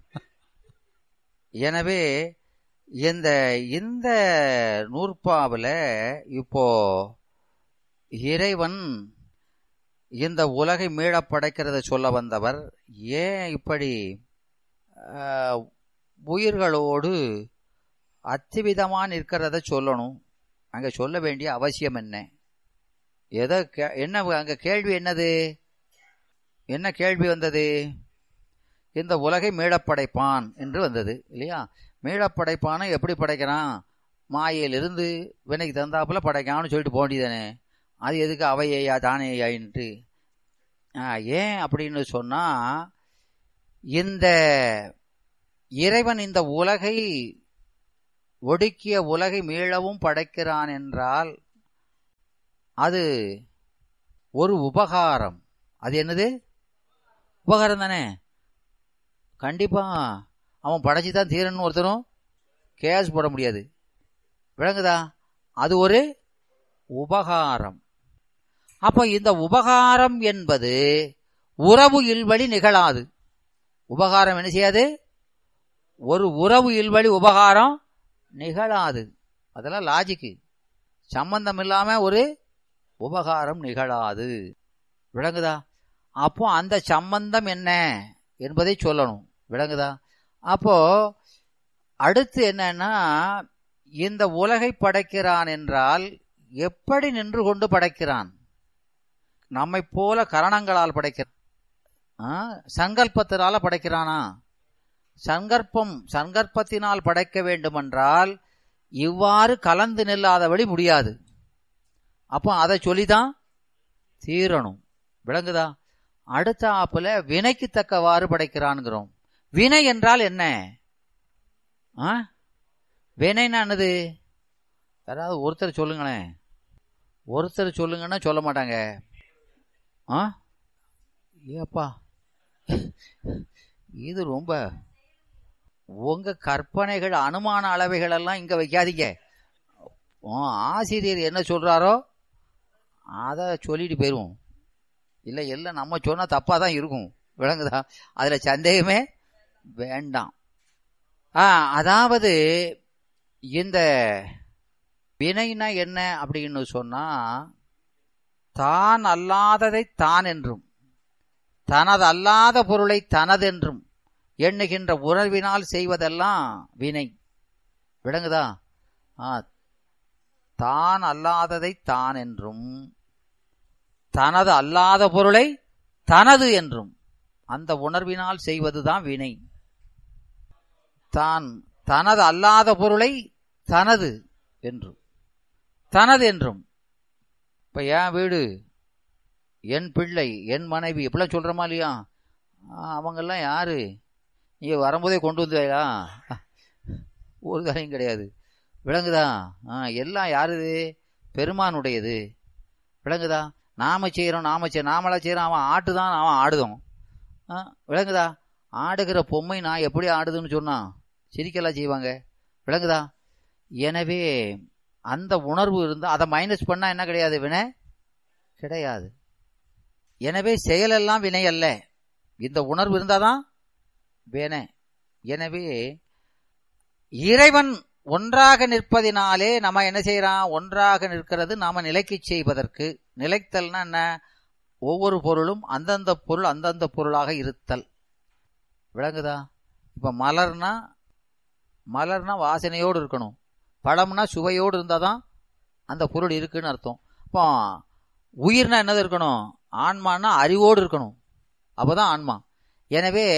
எனவே இந்த இந்த நூற்பாவில் இப்போ இறைவன் இந்த உலகை மீளப் படைக்கிறத சொல்ல வந்தவர் ஏன் இப்படி ஆஹ், உயிர்களோடு அத்திவிதமா நிற்கிறத சொல்லணும் அங்க சொல்ல வேண்டிய அவசியம் என்ன எதை கே- என்ன அங்க கேள்வி என்னது என்ன கேள்வி வந்தது இந்த உலகை மீளப் படைப்பான் என்று வந்தது இல்லையா மீளப் படைப்பானை எப்படி படைக்கிறான் மாயையிலிருந்து வினைக்கு தந்தாப்புல படைக்கான்னு சொல்லிட்டு போக வேண்டியதானே அது எதுக்கு அவையா தானேயாயின்ட்டு ஏன் அப்படின்னு சொன்னா இந்த இறைவன் இந்த உலகை ஒடுக்கிய உலகை மீளவும் படைக்கிறான் என்றால் அது ஒரு உபகாரம் அது என்னது உபகாரம் தானே கண்டிப்பா அவன் படைச்சு தான் தீரன்னு ஒருத்தரும் கேஸ் போட முடியாது விளங்குதா அது ஒரு உபகாரம் அப்போ இந்த உபகாரம் என்பது உறவு இல்வழி நிகழாது உபகாரம் என்ன செய்யாது ஒரு உறவு இல்வழி உபகாரம் நிகழாது அதெல்லாம் லாஜிக்கு சம்பந்தம் இல்லாம ஒரு உபகாரம் நிகழாது விளங்குதா அப்போ அந்த சம்பந்தம் என்ன என்பதை சொல்லணும் விளங்குதா அப்போ அடுத்து என்னன்னா இந்த உலகை படைக்கிறான் என்றால் எப்படி நின்று கொண்டு படைக்கிறான் நம்மை போல கரணங்களால் படைக்கிறான் ஆ, சங்கல்பத்தினால படைக்கிறானா சங்கற்பம் சங்கற்பத்தினால் படைக்க வேண்டுமென்றால் இவ்வாறு கலந்து நில்லாதபடி முடியாது அப்போ அதை சொல்லிதான் தீரணும் விளங்குதா அடுத்த ஆப்புல வினைக்கு தக்கவாறு படைக்கிறான்கிறோம் வினை என்றால் என்ன ஆ வினைன்னா என்னது யாராவது ஒருத்தர் சொல்லுங்களேன் ஒருத்தர் சொல்லுங்கன்னா சொல்ல மாட்டாங்க ஆ ஏப்பா இது ரொம்ப உங்க கற்பனைகள் அனுமான அளவைகள் எல்லாம் இங்க வைக்காதீங்க உன் ஆசிரியர் என்ன சொல்றாரோ அதை சொல்லிட்டு போயிருவோம் இல்லை எல்லாம் நம்ம சொன்னா தப்பா தான் இருக்கும் விளங்குதா அதுல சந்தேகமே வேண்டாம் ஆ அதாவது இந்த வினைனா என்ன அப்படின்னு சொன்னா தான் அல்லாததை தான் என்றும் தனது அல்லாத பொருளை தனதென்றும் எண்ணுகின்ற உணர்வினால் செய்வதெல்லாம் வினை விளங்குதா ஆ தான் அல்லாததை தான் என்றும் தனது அல்லாத பொருளை தனது என்றும் அந்த உணர்வினால் செய்வதுதான் வினை தான் தனது அல்லாத பொருளை தனது என்றும் தனது என்றும் இப்ப என் வீடு என் பிள்ளை என் மனைவி இப்படிலாம் சொல்றோமா இல்லையா ஆ, அவங்கெல்லாம் யாரு நீ வரும்போதே கொண்டு வந்தியா ஒரு தரையும் கிடையாது விளங்குதா ஆ, எல்லாம் யாருது பெருமானுடையது விளங்குதா நாம செய்யறோம் நாம செய்ய நாமளா செய்யறோம் அவன் ஆட்டுதான் அவன் ஆடுதோம் ஆ, விளங்குதா ஆடுகிற பொம்மை நான் எப்படி ஆடுதுன்னு சொன்னா சிரிக்கலாம் செய்வாங்க விளங்குதா எனவே அந்த உணர்வு இருந்தா அதை மைனஸ் பண்ணா என்ன கிடையாது வினை கிடையாது எனவே செயலெல்லாம் வினை அல்ல இந்த உணர்வு இருந்தாதான் வினை எனவே இறைவன் ஒன்றாக நிற்பதினாலே நம்ம என்ன செய்யறான் ஒன்றாக நிற்கிறது நாம நிலைக்கு செய்வதற்கு நிலைத்தல்னா என்ன ஒவ்வொரு பொருளும் அந்தந்த பொருள் அந்தந்த பொருளாக இருத்தல் விளங்குதா இப்ப மலர்னா மலர்னா வாசனையோடு இருக்கணும் பழம்னா சுவையோடு இருந்தாதான் அந்த பொருள் இருக்குன்னு அர்த்தம் அப்போ உயிர்னா என்னது இருக்கணும் ஆன்மான்னா அறிவோடு இருக்கணும் அப்பதான் ஆன்மா எனவே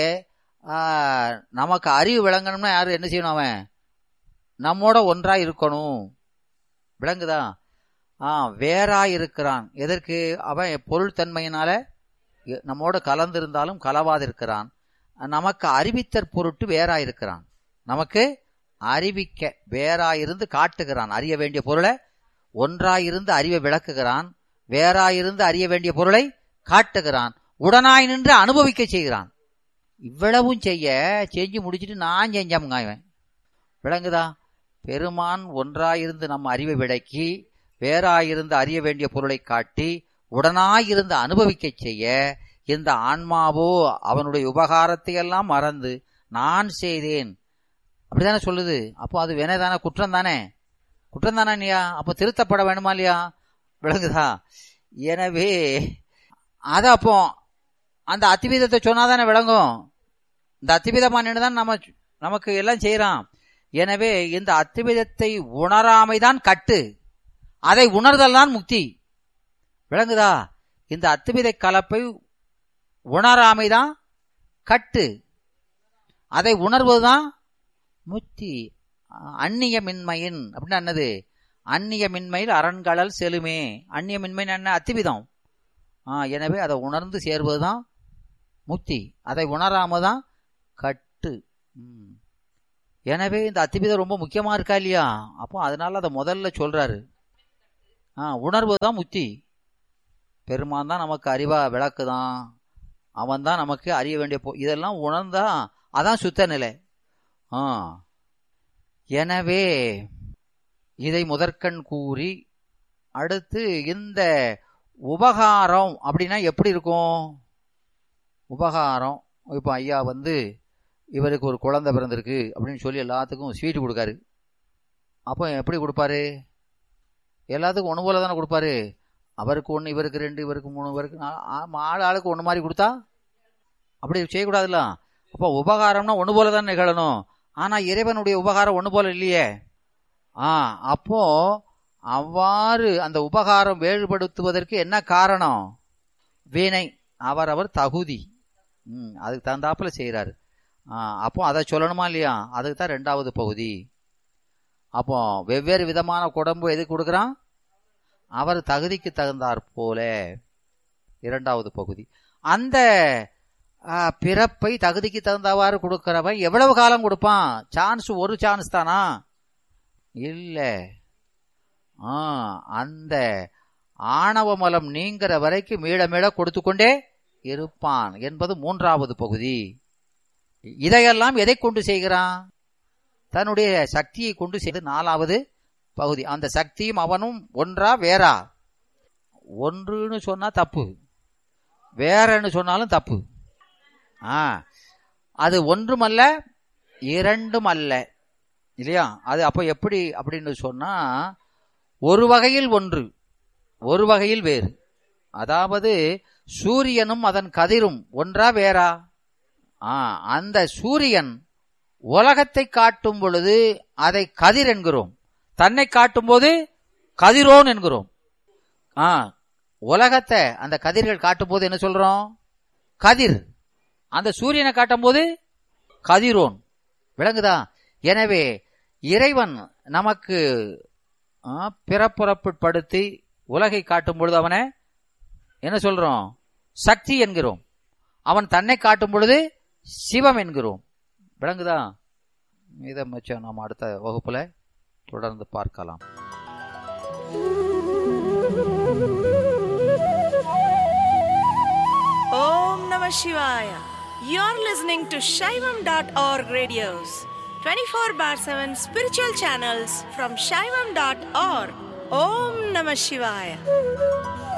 ஆஹ், நமக்கு அறிவு விளங்கணும்னா யாரு என்ன செய்யணும் அவன் நம்மோட ஒன்றா இருக்கணும் விளங்குதா ஆ வேறா இருக்கிறான் எதற்கு அவன் பொருள் தன்மையினால எ- நம்மோட கலந்திருந்தாலும் கலவாதிருக்கிறான் நமக்கு அறிவித்தற் பொருட்டு வேறா இருக்கிறான் நமக்கு அறிவிக்க வேறாயிருந்து காட்டுகிறான் அறிய வேண்டிய பொருளை ஒன்றாயிருந்து அறிவை விளக்குகிறான் வேறாயிருந்து அறிய வேண்டிய பொருளை காட்டுகிறான் உடனாய் நின்று அனுபவிக்க செய்கிறான் இவ்வளவும் செய்ய செஞ்சு முடிச்சிட்டு நான் செஞ்சமுங்க இவன் விளங்குதா பெருமான் ஒன்றாயிருந்து நம் அறிவை விளக்கி வேறாயிருந்து அறிய வேண்டிய பொருளை காட்டி உடனாயிருந்து அனுபவிக்கச் செய்ய இந்த ஆன்மாவோ அவனுடைய உபகாரத்தை எல்லாம் மறந்து நான் செய்தேன் அப்படிதானே சொல்லுது அப்போ அது வினைதானே குற்றம் தானே குற்றம் தானே இல்லையா அப்போ திருத்தப்பட வேணுமா இல்லையா விளங்குதா எனவே அது அப்போ அந்த அத்திவீதத்தை சொன்னாதானே விளங்கும் இந்த அத்திவீதமா நின்று தான் நம்ம நமக்கு எல்லாம் செய்யறான் எனவே இந்த அத்திவிதத்தை உணராமைதான் கட்டு அதை உணர்தல் தான் முக்தி விளங்குதா இந்த அத்துவிதை கலப்பை உணராமைதான் கட்டு அதை உணர்வதுதான் முக்தி அந்நியமின்மையின் அப்படின்னா என்னது அந்நியமின்மையில் அரண்களல் செலுமே அந்நியமின்மைன்னு என்ன அத்திவிதம் ஆ, எனவே அதை உணர்ந்து சேர்வதுதான் முக்தி அதை உணராம தான் கட்டு ம். எனவே இந்த அத்திபேதம் ரொம்ப முக்கியமா இருக்கா இல்லையா அப்போ அதனால அதை முதல்ல சொல்றாரு ஆ உணர்வு தான் முத்தி பெருமான் தான் நமக்கு அறிவா விளக்குதான் அவன் தான் நமக்கு அறிய வேண்டிய போ இதெல்லாம் உணர்ந்தா அதான் சுத்த நிலை ஆ எனவே இதை முதற்கண் கூறி அடுத்து இந்த உபகாரம் அப்படின்னா எப்படி இருக்கும் உபகாரம் இப்போ ஐயா வந்து இவருக்கு ஒரு குழந்தை பிறந்திருக்கு அப்படின்னு சொல்லி எல்லாத்துக்கும் ஸ்வீட் கொடுக்காரு அப்போ எப்படி கொடுப்பாரு எல்லாத்துக்கும் ஒன்று போல தானே கொடுப்பாரு அவருக்கு ஒன்று இவருக்கு ரெண்டு இவருக்கு மூணு இவருக்கு நாலு ஆ- ஆள் ஆளுக்கு ஒன்று மாதிரி கொடுத்தா அப்படி செய்யக்கூடாதுல்ல அப்போ உபகாரம்னா ஒன்று போல தான் நிகழணும் ஆனால் இறைவனுடைய உபகாரம் ஒன்று போல இல்லையே ஆ அப்போ அவ்வாறு அந்த உபகாரம் வேறுபடுத்துவதற்கு என்ன காரணம் வீணை அவரவர் தகுதி ம் அதுக்கு தகுந்தாப்புல செய்கிறாரு அப்போ அதை சொல்லணுமா இல்லையா அதுக்கு தான் ரெண்டாவது பகுதி அப்போ வெவ்வேறு விதமான குடம்பு எது கொடுக்குறான் அவர் தகுதிக்கு தகுந்தாற் போல இரண்டாவது பகுதி அந்த ஆ, பிறப்பை தகுதிக்கு தகுந்தவாறு கொடுக்கிறவன் எவ்வளவு காலம் கொடுப்பான் சான்ஸ் ஒரு சான்ஸ் தானா இல்ல ஆ அந்த ஆணவ மலம் நீங்கிற வரைக்கும் மீள மீள கொடுத்து கொண்டே இருப்பான் என்பது மூன்றாவது பகுதி இதையெல்லாம் எதை கொண்டு செய்கிறான் தன்னுடைய சக்தியை கொண்டு செய்து நாலாவது பகுதி அந்த சக்தியும் அவனும் ஒன்றா வேறா ஒன்றுன்னு சொன்னா தப்பு வேறன்னு சொன்னாலும் தப்பு ஆ அது ஒன்றுமல்ல இரண்டும் அல்ல இல்லையா அது அப்போ எப்படி அப்படின்னு சொன்னா ஒரு வகையில் ஒன்று ஒரு வகையில் வேறு அதாவது சூரியனும் அதன் கதிரும் ஒன்றா வேறா ஆ அந்த சூரியன் உலகத்தை காட்டும் பொழுது அதை கதிர் என்கிறோம் தன்னை காட்டும் போது கதிரோன் என்கிறோம் ஆ உலகத்தை அந்த கதிர்கள் காட்டும் போது என்ன சொல்றோம் கதிர் அந்த சூரியனை காட்டும் போது கதிரோன் விளங்குதா எனவே இறைவன் நமக்கு ஆ, பிறப்புறப்படுத்தி உலகை காட்டும் பொழுது அவனை என்ன சொல்றோம் சக்தி என்கிறோம் அவன் தன்னை காட்டும் பொழுது சிவம் என்கிறோம் விளங்குதா இதை மிச்சம் நாம் அடுத்த வகுப்புல தொடர்ந்து பார்க்கலாம் Om Namah Shivaya. You're listening to Shaivam.org radios, 24 bar 7 spiritual channels from Shaivam.org. Om Namah Shivaya.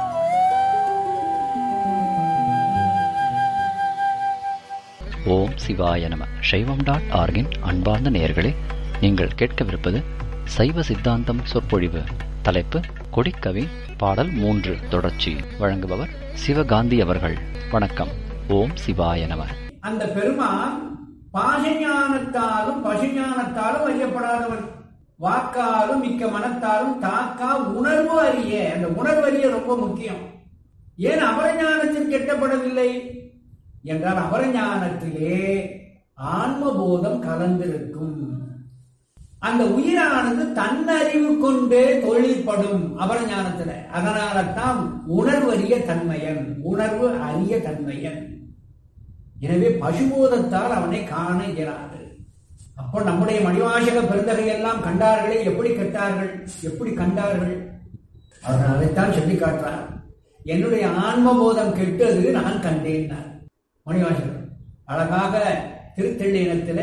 ஓம் சிவாய நம சைவம் டாட் ஆர்கின் அன்பார்ந்த நேயர்களே நீங்கள் கேட்கவிருப்பது சைவ சித்தாந்தம் சொற்பொழிவு தலைப்பு கொடிக்கவி பாடல் மூன்று தொடர்ச்சி வழங்குபவர் சிவகாந்தி அவர்கள் வணக்கம் ஓம் சிவாய நம அந்த பெருமான் பாசஞானத்தாலும் பசுஞானத்தாலும் அறியப்படாதவன் வாக்காலும் மிக்க மனத்தாலும் தாக்கா உணர்வு அறிய அந்த உணர்வு அறிய ரொம்ப முக்கியம் ஏன் அபரஞானத்தில் கெட்டப்படவில்லை என்றால் அபரஞானத்திலே ஆன்மபோதம் கலந்திருக்கும் அந்த உயிரானது தன்னறிவு கொண்டே தொழில்படும் அபரஞானத்துல அதனால்தான் உணர்வு அறிய தன்மையன் உணர்வு அறிய தன்மையன் எனவே பசுபோதத்தால் அவனை காண இயலாது அப்போ நம்முடைய மணிவாசக பெருந்தகை எல்லாம் கண்டார்களே எப்படி கண்டார்கள் எப்படி கண்டார்கள் அவர் அதைத்தான் சொல்லி காட்டுறார் என்னுடைய ஆன்மபோதம் கெட்டது நான் கண்டேன் மணிவாசகர் அழகாக திருத்தெள்ளினத்தில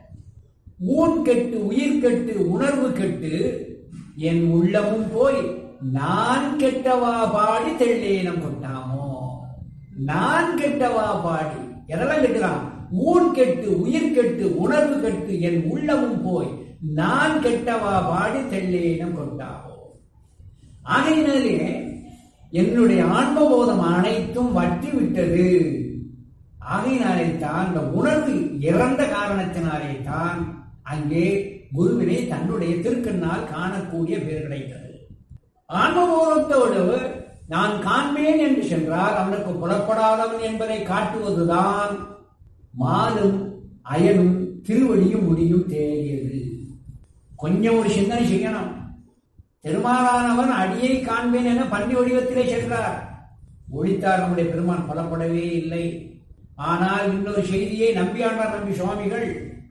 ஊன் கெட்டு உயிர் கெட்டு உணர்வு கெட்டு என் உள்ளமும் போய் நான் கெட்டவா பாடி தெள்ளேனம் கொண்டாமோ நான் கெட்டவா பாடி எதெல்லாம் கெட்டுறான் ஊன் கெட்டு உயிர் கெட்டு உணர்வு கெட்டு என் உள்ளமும் போய் நான் கெட்டவா பாடி தெள்ளேனம் கொண்டாமோ ஆகையினாலே என்னுடைய ஆன்மபோதம் அனைத்தும் வற்றி விட்டது ஆகையினாலே தான் இந்த உணர்வு இறந்த காரணத்தினாலே தான் அங்கே குருவினை தன்னுடைய திருக்கண்ணால் காணக்கூடிய பேர் கிடைத்தது ஆன்மபோதத்தோடு நான் காண்பேன் என்று சென்றால் அவனுக்கு புலப்படாதவன் என்பதை காட்டுவதுதான் மாலும் அயனும் திருவடியும் முடியும் தேடியது கொஞ்சம் ஒரு சிந்தனை செய்யணும் பெருமாளானவன் அடியை காண்பேன் என பன்னி வடிவத்திலே சென்றார் ஒழித்தார் நம்முடைய பெருமான் புலப்படவே இல்லை ஆனால் இன்னொரு செய்தியை நம்பியாண்டார் நம்பி சுவாமிகள்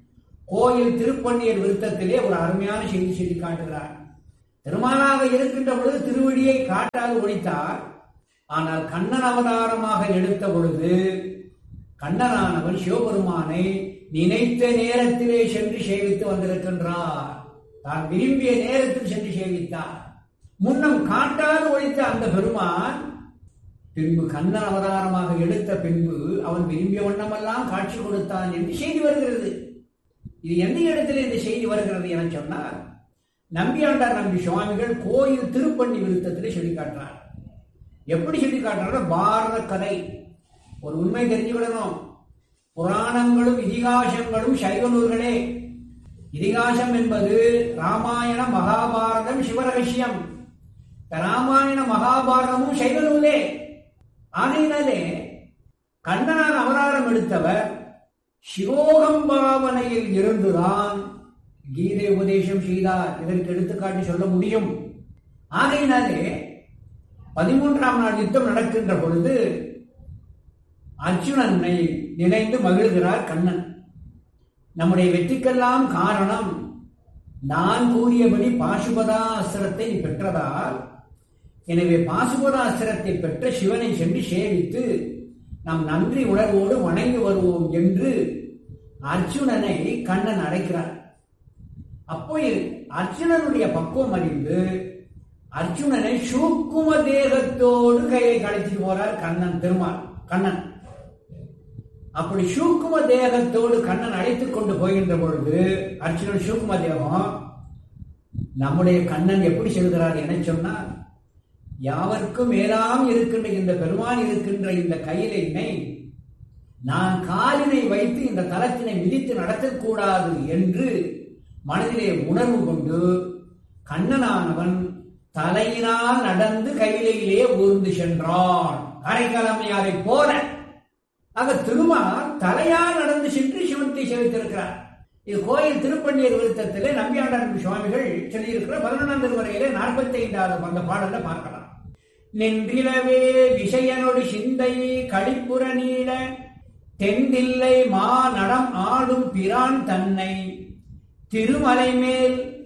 கோயில் திருப்பன்னியர் விருத்தத்திலே ஒரு அருமையான செய்தி சொல்லி காட்டுகிறார் திருமாலாக இருக்கின்ற பொழுது திருவடியை காட்டாது ஒழித்தார் ஆனால் கண்ணன் அவதாரமாக எடுத்த பொழுது கண்ணனானவன் சிவபெருமானை நினைத்த நேரத்திலே சென்று சேவித்து வந்திருக்கின்றார் தான் விரும்பிய நேரத்தில் சென்று சேவித்தார் முன்னம் காட்டாது ஒழித்த அந்த பெருமான் பின்பு கண்ணன் அவதாரமாக எடுத்த பின்பு அவன் விரும்பிய வண்ணமெல்லாம் காட்சி கொடுத்தான் என்று செய்தி வருகிறது இது எந்த இடத்துல இந்த செய்தி வருகிறது என சொன்னார் நம்பியாண்டார் நம்பி சுவாமிகள் கோயில் திருப்பண்ணி விருத்தத்திலே சொல்லி காட்டுறார் எப்படி சொல்லி காட்டுறாரு பாரத கதை ஒரு உண்மை தெரிஞ்சுவிடணும் புராணங்களும் இதிகாசங்களும் சைவ நூல்களே இதிகாசம் என்பது ராமாயண மகாபாரதம் சிவரகசியம் ராமாயண மகாபாரதமும் சைவ நூலே ஆகையினாலே கண்ணனான் அவதாரம் எடுத்தவர் சிவோகம்பாவனையில் இருந்துதான் கீதை உபதேசம் செய்தார் இதற்கு எடுத்துக்காட்டி சொல்ல முடியும் ஆகையினாலே பதிமூன்றாம் நாள் யுத்தம் நடக்கின்ற பொழுது அர்ஜுனனை நினைந்து மகிழ்கிறார் கண்ணன் நம்முடைய வெற்றிக்கெல்லாம் காரணம் நான் கூறியபடி பாசுபதா அஸ்திரத்தை நீ பெற்றதால் எனவே பாசுபதா அஸ்திரத்தை பெற்ற சிவனை சென்று சேவித்து நாம் நன்றி உணர்வோடு வணங்கி வருவோம் என்று அர்ஜுனனை கண்ணன் அழைக்கிறார் அப்போ அர்ஜுனனுடைய பக்குவம் அறிந்து அர்ஜுனனை சூக்கும தேகத்தோடு கையை கழிச்சிட்டு போறார் கண்ணன் பெருமாள் கண்ணன் அப்படி சூக்கும தேகத்தோடு கண்ணன் அழைத்துக் கொண்டு போகின்ற பொழுது அர்ஜுனன் சூக்கும தேகம் நம்முடைய கண்ணன் எப்படி செல்கிறார் என சொன்னார் யாவர்க்கும் மேலாம் இருக்கின்ற இந்த பெருமான் இருக்கின்ற இந்த கையிலை நான் காலினை வைத்து இந்த தலத்தினை மிதித்து நடத்தக்கூடாது என்று மனதிலே உணர்வு கொண்டு கண்ணனானவன் தலையினால் நடந்து கையிலேயே ஊர்ந்து சென்றான் அரைக்கலமையாரை போல ஆக திருமால் தலையால் நடந்து சென்று சிவத்தை செலுத்திருக்கிறார் இது கோயில் திருப்பண்ணியர் விருத்தத்திலே நம்பியாண்டார் சுவாமிகள் சொல்லியிருக்கிற பதினொன்றாம் திருவரையிலே நாற்பத்தி ஐந்தாவது அந்த பாடல பார்க்கலாம் நின்றிலவே விஷயனொடு சிந்தை கழிப்புற நீள தென்தில்லை மா நடம் ஆடும் பிரான் தன்னை திருமலை மேல்